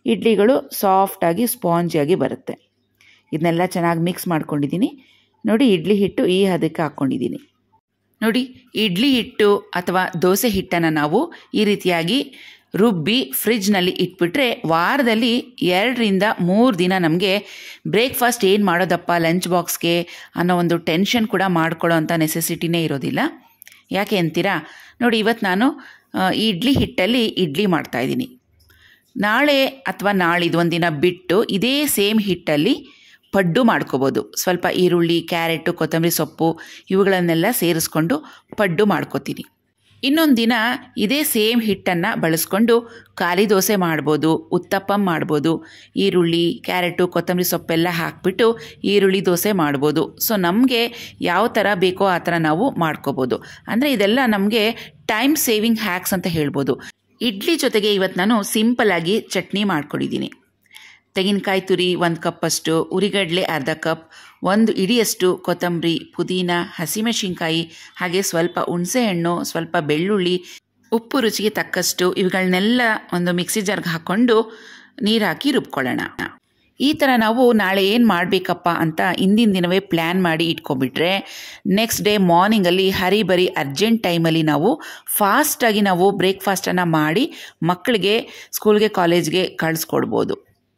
ಇಡ್ಲಿಗಳು ಸಾಫ್ಟಾಗಿ ಸ್ಪಾಂಜಿಯಾಗಿ ಬರುತ್ತೆ ಇದನ್ನೆಲ್ಲ ಚೆನ್ನಾಗಿ ಮಿಕ್ಸ್ ಮಾಡ್ಕೊಂಡಿದ್ದೀನಿ ನೋಡಿ ಇಡ್ಲಿ ಹಿಟ್ಟು ಈ ಹದಕ್ಕೆ ಹಾಕ್ಕೊಂಡಿದ್ದೀನಿ ನೋಡಿ ಇಡ್ಲಿ ಹಿಟ್ಟು ಅಥವಾ ದೋಸೆ ಹಿಟ್ಟನ್ನು ನಾವು ಈ ರೀತಿಯಾಗಿ ರುಬ್ಬಿ ಫ್ರಿಜ್ನಲ್ಲಿ ಇಟ್ಬಿಟ್ರೆ ವಾರದಲ್ಲಿ ಎರಡರಿಂದ ಮೂರು ದಿನ ನಮಗೆ ಬ್ರೇಕ್ಫಾಸ್ಟ್ ಏನು ಮಾಡೋದಪ್ಪ ಲಂಚ್ ಬಾಕ್ಸ್ಗೆ ಅನ್ನೋ ಒಂದು ಟೆನ್ಷನ್ ಕೂಡ ಮಾಡ್ಕೊಳ್ಳೋ ಅಂಥ ನೆಸೆಸಿಟಿನೇ ಇರೋದಿಲ್ಲ ಯಾಕೆ ಅಂತೀರಾ ನೋಡಿ ಇವತ್ತು ನಾನು ಈ ಇಡ್ಲಿ ಹಿಟ್ಟಲ್ಲಿ ಇಡ್ಲಿ ಮಾಡ್ತಾಯಿದ್ದೀನಿ ನಾಳೆ ಅಥವಾ ನಾಳಿದ್ದು ಒಂದಿನ ಬಿಟ್ಟು ಇದೇ ಸೇಮ್ ಹಿಟ್ಟಲ್ಲಿ ಪಡ್ಡು ಮಾಡ್ಕೋಬೋದು ಸ್ವಲ್ಪ ಈರುಳ್ಳಿ ಕ್ಯಾರೆಟು ಕೊತ್ತಂಬರಿ ಸೊಪ್ಪು ಇವುಗಳನ್ನೆಲ್ಲ ಸೇರಿಸ್ಕೊಂಡು ಪಡ್ಡು ಮಾಡ್ಕೋತೀನಿ ಇನ್ನೊಂದು ದಿನ ಇದೇ ಸೇಮ್ ಹಿಟ್ಟನ್ನು ಬಳಸ್ಕೊಂಡು ಖಾಲಿ ದೋಸೆ ಮಾಡ್ಬೋದು ಉತ್ತಪ್ಪಂ ಮಾಡ್ಬೋದು ಈರುಳ್ಳಿ ಕ್ಯಾರೆಟು ಕೊತ್ತಂಬರಿ ಸೊಪ್ಪೆಲ್ಲ ಹಾಕಿಬಿಟ್ಟು ಈರುಳ್ಳಿ ದೋಸೆ ಮಾಡ್ಬೋದು ಸೊ ನಮಗೆ ಯಾವ ಥರ ಬೇಕೋ ಆ ಥರ ನಾವು ಮಾಡ್ಕೋಬೋದು ಅಂದರೆ ಇದೆಲ್ಲ ನಮಗೆ ಟೈಮ್ ಸೇವಿಂಗ್ ಹ್ಯಾಕ್ಸ್ ಅಂತ ಹೇಳ್ಬೋದು ಇಡ್ಲಿ ಜೊತೆಗೆ ಇವತ್ತು ನಾನು ಸಿಂಪಲ್ಲಾಗಿ ಚಟ್ನಿ ಮಾಡ್ಕೊಂಡಿದ್ದೀನಿ ತೆಂಗಿನಕಾಯಿ ತುರಿ ಒಂದು ಕಪ್ಪಷ್ಟು ಉರಿಗಡಲೆ ಅರ್ಧ ಕಪ್ ಒಂದು ಇಡಿಯಷ್ಟು ಕೊತ್ತಂಬರಿ ಪುದೀನ ಹಸಿಮೆಣಸಿನ್ಕಾಯಿ ಹಾಗೆ ಸ್ವಲ್ಪ ಹುಣಸೆಹಣ್ಣು ಸ್ವಲ್ಪ ಬೆಳ್ಳುಳ್ಳಿ ಉಪ್ಪು ರುಚಿಗೆ ತಕ್ಕಷ್ಟು ಇವುಗಳನ್ನೆಲ್ಲ ಒಂದು ಮಿಕ್ಸಿ ಜಾರ್ಗೆ ಹಾಕ್ಕೊಂಡು ನೀರು ಹಾಕಿ ರುಬ್ಕೊಳ್ಳೋಣ ಈ ಥರ ನಾವು ನಾಳೆ ಏನು ಮಾಡಬೇಕಪ್ಪ ಅಂತ ಹಿಂದಿನ ದಿನವೇ ಪ್ಲ್ಯಾನ್ ಮಾಡಿ ಇಟ್ಕೊಂಡ್ಬಿಟ್ರೆ ನೆಕ್ಸ್ಟ್ ಡೇ ಮಾರ್ನಿಂಗಲ್ಲಿ ಹರಿ ಬರಿ ಅರ್ಜೆಂಟ್ ಟೈಮಲ್ಲಿ ನಾವು ಫಾಸ್ಟಾಗಿ ನಾವು ಬ್ರೇಕ್ಫಾಸ್ಟನ್ನು ಮಾಡಿ ಮಕ್ಕಳಿಗೆ ಸ್ಕೂಲ್ಗೆ ಕಾಲೇಜ್ಗೆ ಕಳಿಸ್ಕೊಡ್ಬೋದು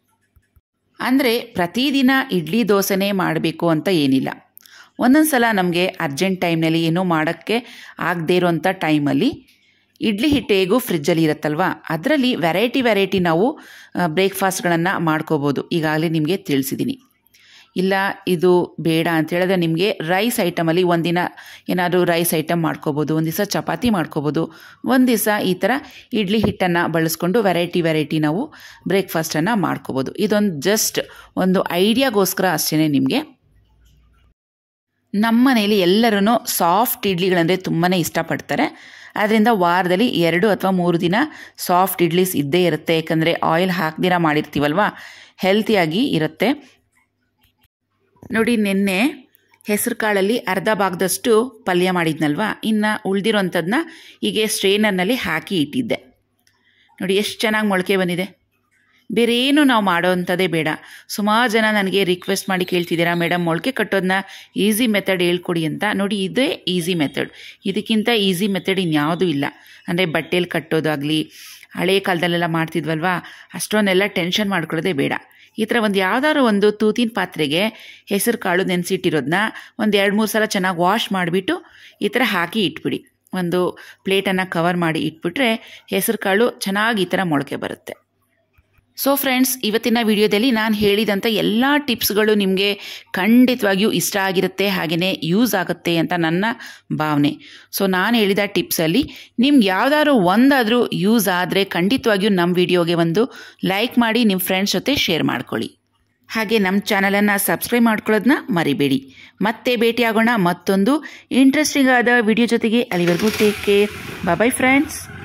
ಅಂದರೆ ಪ್ರತಿದಿನ ಇಡ್ಲಿ ದೋಸೆನೇ ಮಾಡಬೇಕು ಅಂತ ಏನಿಲ್ಲ ಒಂದೊಂದು ಸಲ ನಮಗೆ ಅರ್ಜೆಂಟ್ ಟೈಮ್ನಲ್ಲಿ ಏನೂ ಮಾಡೋಕ್ಕೆ ಆಗದೇ ಇರೋಂಥ ಟೈಮಲ್ಲಿ ಇಡ್ಲಿ ಹಿಟ್ಟು ಹೇಗೂ ಫ್ರಿಜ್ಜಲ್ಲಿ ಇರುತ್ತಲ್ವ ಅದರಲ್ಲಿ ವೆರೈಟಿ ವೆರೈಟಿ ನಾವು ಬ್ರೇಕ್ಫಾಸ್ಟ್ಗಳನ್ನು ಮಾಡ್ಕೋಬೋದು ಈಗಾಗಲೇ ನಿಮಗೆ ತಿಳಿಸಿದ್ದೀನಿ ಇಲ್ಲ ಇದು ಬೇಡ ಅಂತ ಹೇಳಿದ್ರೆ ನಿಮಗೆ ರೈಸ್ ಐಟಮಲ್ಲಿ ಒಂದಿನ ಏನಾದರೂ ರೈಸ್ ಐಟಮ್ ಮಾಡ್ಕೋಬೋದು ಒಂದು ದಿವಸ ಚಪಾತಿ ಮಾಡ್ಕೋಬೋದು ಒಂದು ದಿವಸ ಈ ಥರ ಇಡ್ಲಿ ಹಿಟ್ಟನ್ನು ಬಳಸ್ಕೊಂಡು ವೆರೈಟಿ ವೆರೈಟಿ ನಾವು ಬ್ರೇಕ್ಫಾಸ್ಟನ್ನು ಮಾಡ್ಕೋಬೋದು ಇದೊಂದು ಜಸ್ಟ್ ಒಂದು ಐಡಿಯಾಗೋಸ್ಕರ ಅಷ್ಟೇ ನಿಮಗೆ ನಮ್ಮ ಮನೇಲಿ ಎಲ್ಲರೂ ಸಾಫ್ಟ್ ಇಡ್ಲಿಗಳಂದರೆ ತುಂಬಾ ಇಷ್ಟಪಡ್ತಾರೆ ಆದ್ದರಿಂದ ವಾರದಲ್ಲಿ ಎರಡು ಅಥವಾ ಮೂರು ದಿನ ಸಾಫ್ಟ್ ಇಡ್ಲಿಸ್ ಇದ್ದೇ ಇರುತ್ತೆ ಯಾಕಂದರೆ ಆಯಿಲ್ ಹಾಕ್ದಿರ ಮಾಡಿರ್ತೀವಲ್ವ ಹೆಲ್ತಿಯಾಗಿ ಇರುತ್ತೆ ನೋಡಿ ನಿನ್ನೆ ಹೆಸರು ಕಾಳಲ್ಲಿ ಅರ್ಧ ಭಾಗದಷ್ಟು ಪಲ್ಯ ಮಾಡಿದ್ನಲ್ವ ಇನ್ನು ಉಳಿದಿರೋಂಥದ್ದನ್ನ ಹೀಗೆ ಸ್ಟ್ರೇನರ್ನಲ್ಲಿ ಹಾಕಿ ಇಟ್ಟಿದ್ದೆ ನೋಡಿ ಎಷ್ಟು ಚೆನ್ನಾಗಿ ಮೊಳಕೆ ಬಂದಿದೆ ಬೇರೆ ಏನು ನಾವು ಮಾಡೋವಂಥದ್ದೇ ಬೇಡ ಸುಮಾರು ಜನ ನನಗೆ ರಿಕ್ವೆಸ್ಟ್ ಮಾಡಿ ಕೇಳ್ತಿದ್ದೀರಾ ಮೇಡಮ್ ಮೊಳಕೆ ಕಟ್ಟೋದನ್ನ ಈಸಿ ಮೆಥಡ್ ಹೇಳ್ಕೊಡಿ ಅಂತ ನೋಡಿ ಇದೇ ಈಸಿ ಮೆಥಡ್ ಇದಕ್ಕಿಂತ ಈಸಿ ಮೆಥಡ್ ಇನ್ಯಾವುದೂ ಇಲ್ಲ ಅಂದರೆ ಬಟ್ಟೆಯಲ್ಲಿ ಕಟ್ಟೋದಾಗಲಿ ಹಳೆ ಕಾಲದಲ್ಲೆಲ್ಲ ಮಾಡ್ತಿದ್ವಲ್ವಾ ಅಷ್ಟೊಂದೆಲ್ಲ ಟೆನ್ಷನ್ ಮಾಡ್ಕೊಳ್ಳೋದೇ ಬೇಡ ಈ ಥರ ಒಂದು ಯಾವ್ದಾದ್ರು ಒಂದು ತೂತಿನ ಪಾತ್ರೆಗೆ ಹೆಸರು ಕಾಳು ನೆನೆಸಿಟ್ಟಿರೋದನ್ನ ಒಂದು ಎರಡು ಮೂರು ಸಲ ಚೆನ್ನಾಗಿ ವಾಶ್ ಮಾಡಿಬಿಟ್ಟು ಈ ಥರ ಹಾಕಿ ಇಟ್ಬಿಡಿ ಒಂದು ಪ್ಲೇಟನ್ನು ಕವರ್ ಮಾಡಿ ಇಟ್ಬಿಟ್ರೆ ಹೆಸರು ಕಾಳು ಚೆನ್ನಾಗಿ ಈ ಥರ ಮೊಳಕೆ ಬರುತ್ತೆ ಸೊ ಫ್ರೆಂಡ್ಸ್ ಇವತ್ತಿನ ವಿಡಿಯೋದಲ್ಲಿ ನಾನು ಹೇಳಿದಂಥ ಎಲ್ಲ ಟಿಪ್ಸ್ಗಳು ನಿಮಗೆ ಖಂಡಿತವಾಗಿಯೂ ಇಷ್ಟ ಆಗಿರುತ್ತೆ ಹಾಗೆಯೇ ಯೂಸ್ ಆಗುತ್ತೆ ಅಂತ ನನ್ನ ಭಾವನೆ ಸೊ ನಾನು ಹೇಳಿದ ಟಿಪ್ಸಲ್ಲಿ ನಿಮ್ಗೆ ಯಾವುದಾದ್ರು ಒಂದಾದರೂ ಯೂಸ್ ಆದರೆ ಖಂಡಿತವಾಗಿಯೂ ನಮ್ಮ ವಿಡಿಯೋಗೆ ಒಂದು ಲೈಕ್ ಮಾಡಿ ನಿಮ್ಮ ಫ್ರೆಂಡ್ಸ್ ಜೊತೆ ಶೇರ್ ಮಾಡ್ಕೊಳ್ಳಿ ಹಾಗೆ ನಮ್ಮ ಚಾನಲನ್ನು ಸಬ್ಸ್ಕ್ರೈಬ್ ಮಾಡ್ಕೊಳ್ಳೋದನ್ನ ಮರಿಬೇಡಿ ಮತ್ತೆ ಭೇಟಿಯಾಗೋಣ ಮತ್ತೊಂದು ಇಂಟ್ರೆಸ್ಟಿಂಗ್ ಆದ ವಿಡಿಯೋ ಜೊತೆಗೆ ಅಲ್ಲಿವರೆಗೂ ಟೇಕ್ ಕೇರ್ ಬಾಯ್ ಫ್ರೆಂಡ್ಸ್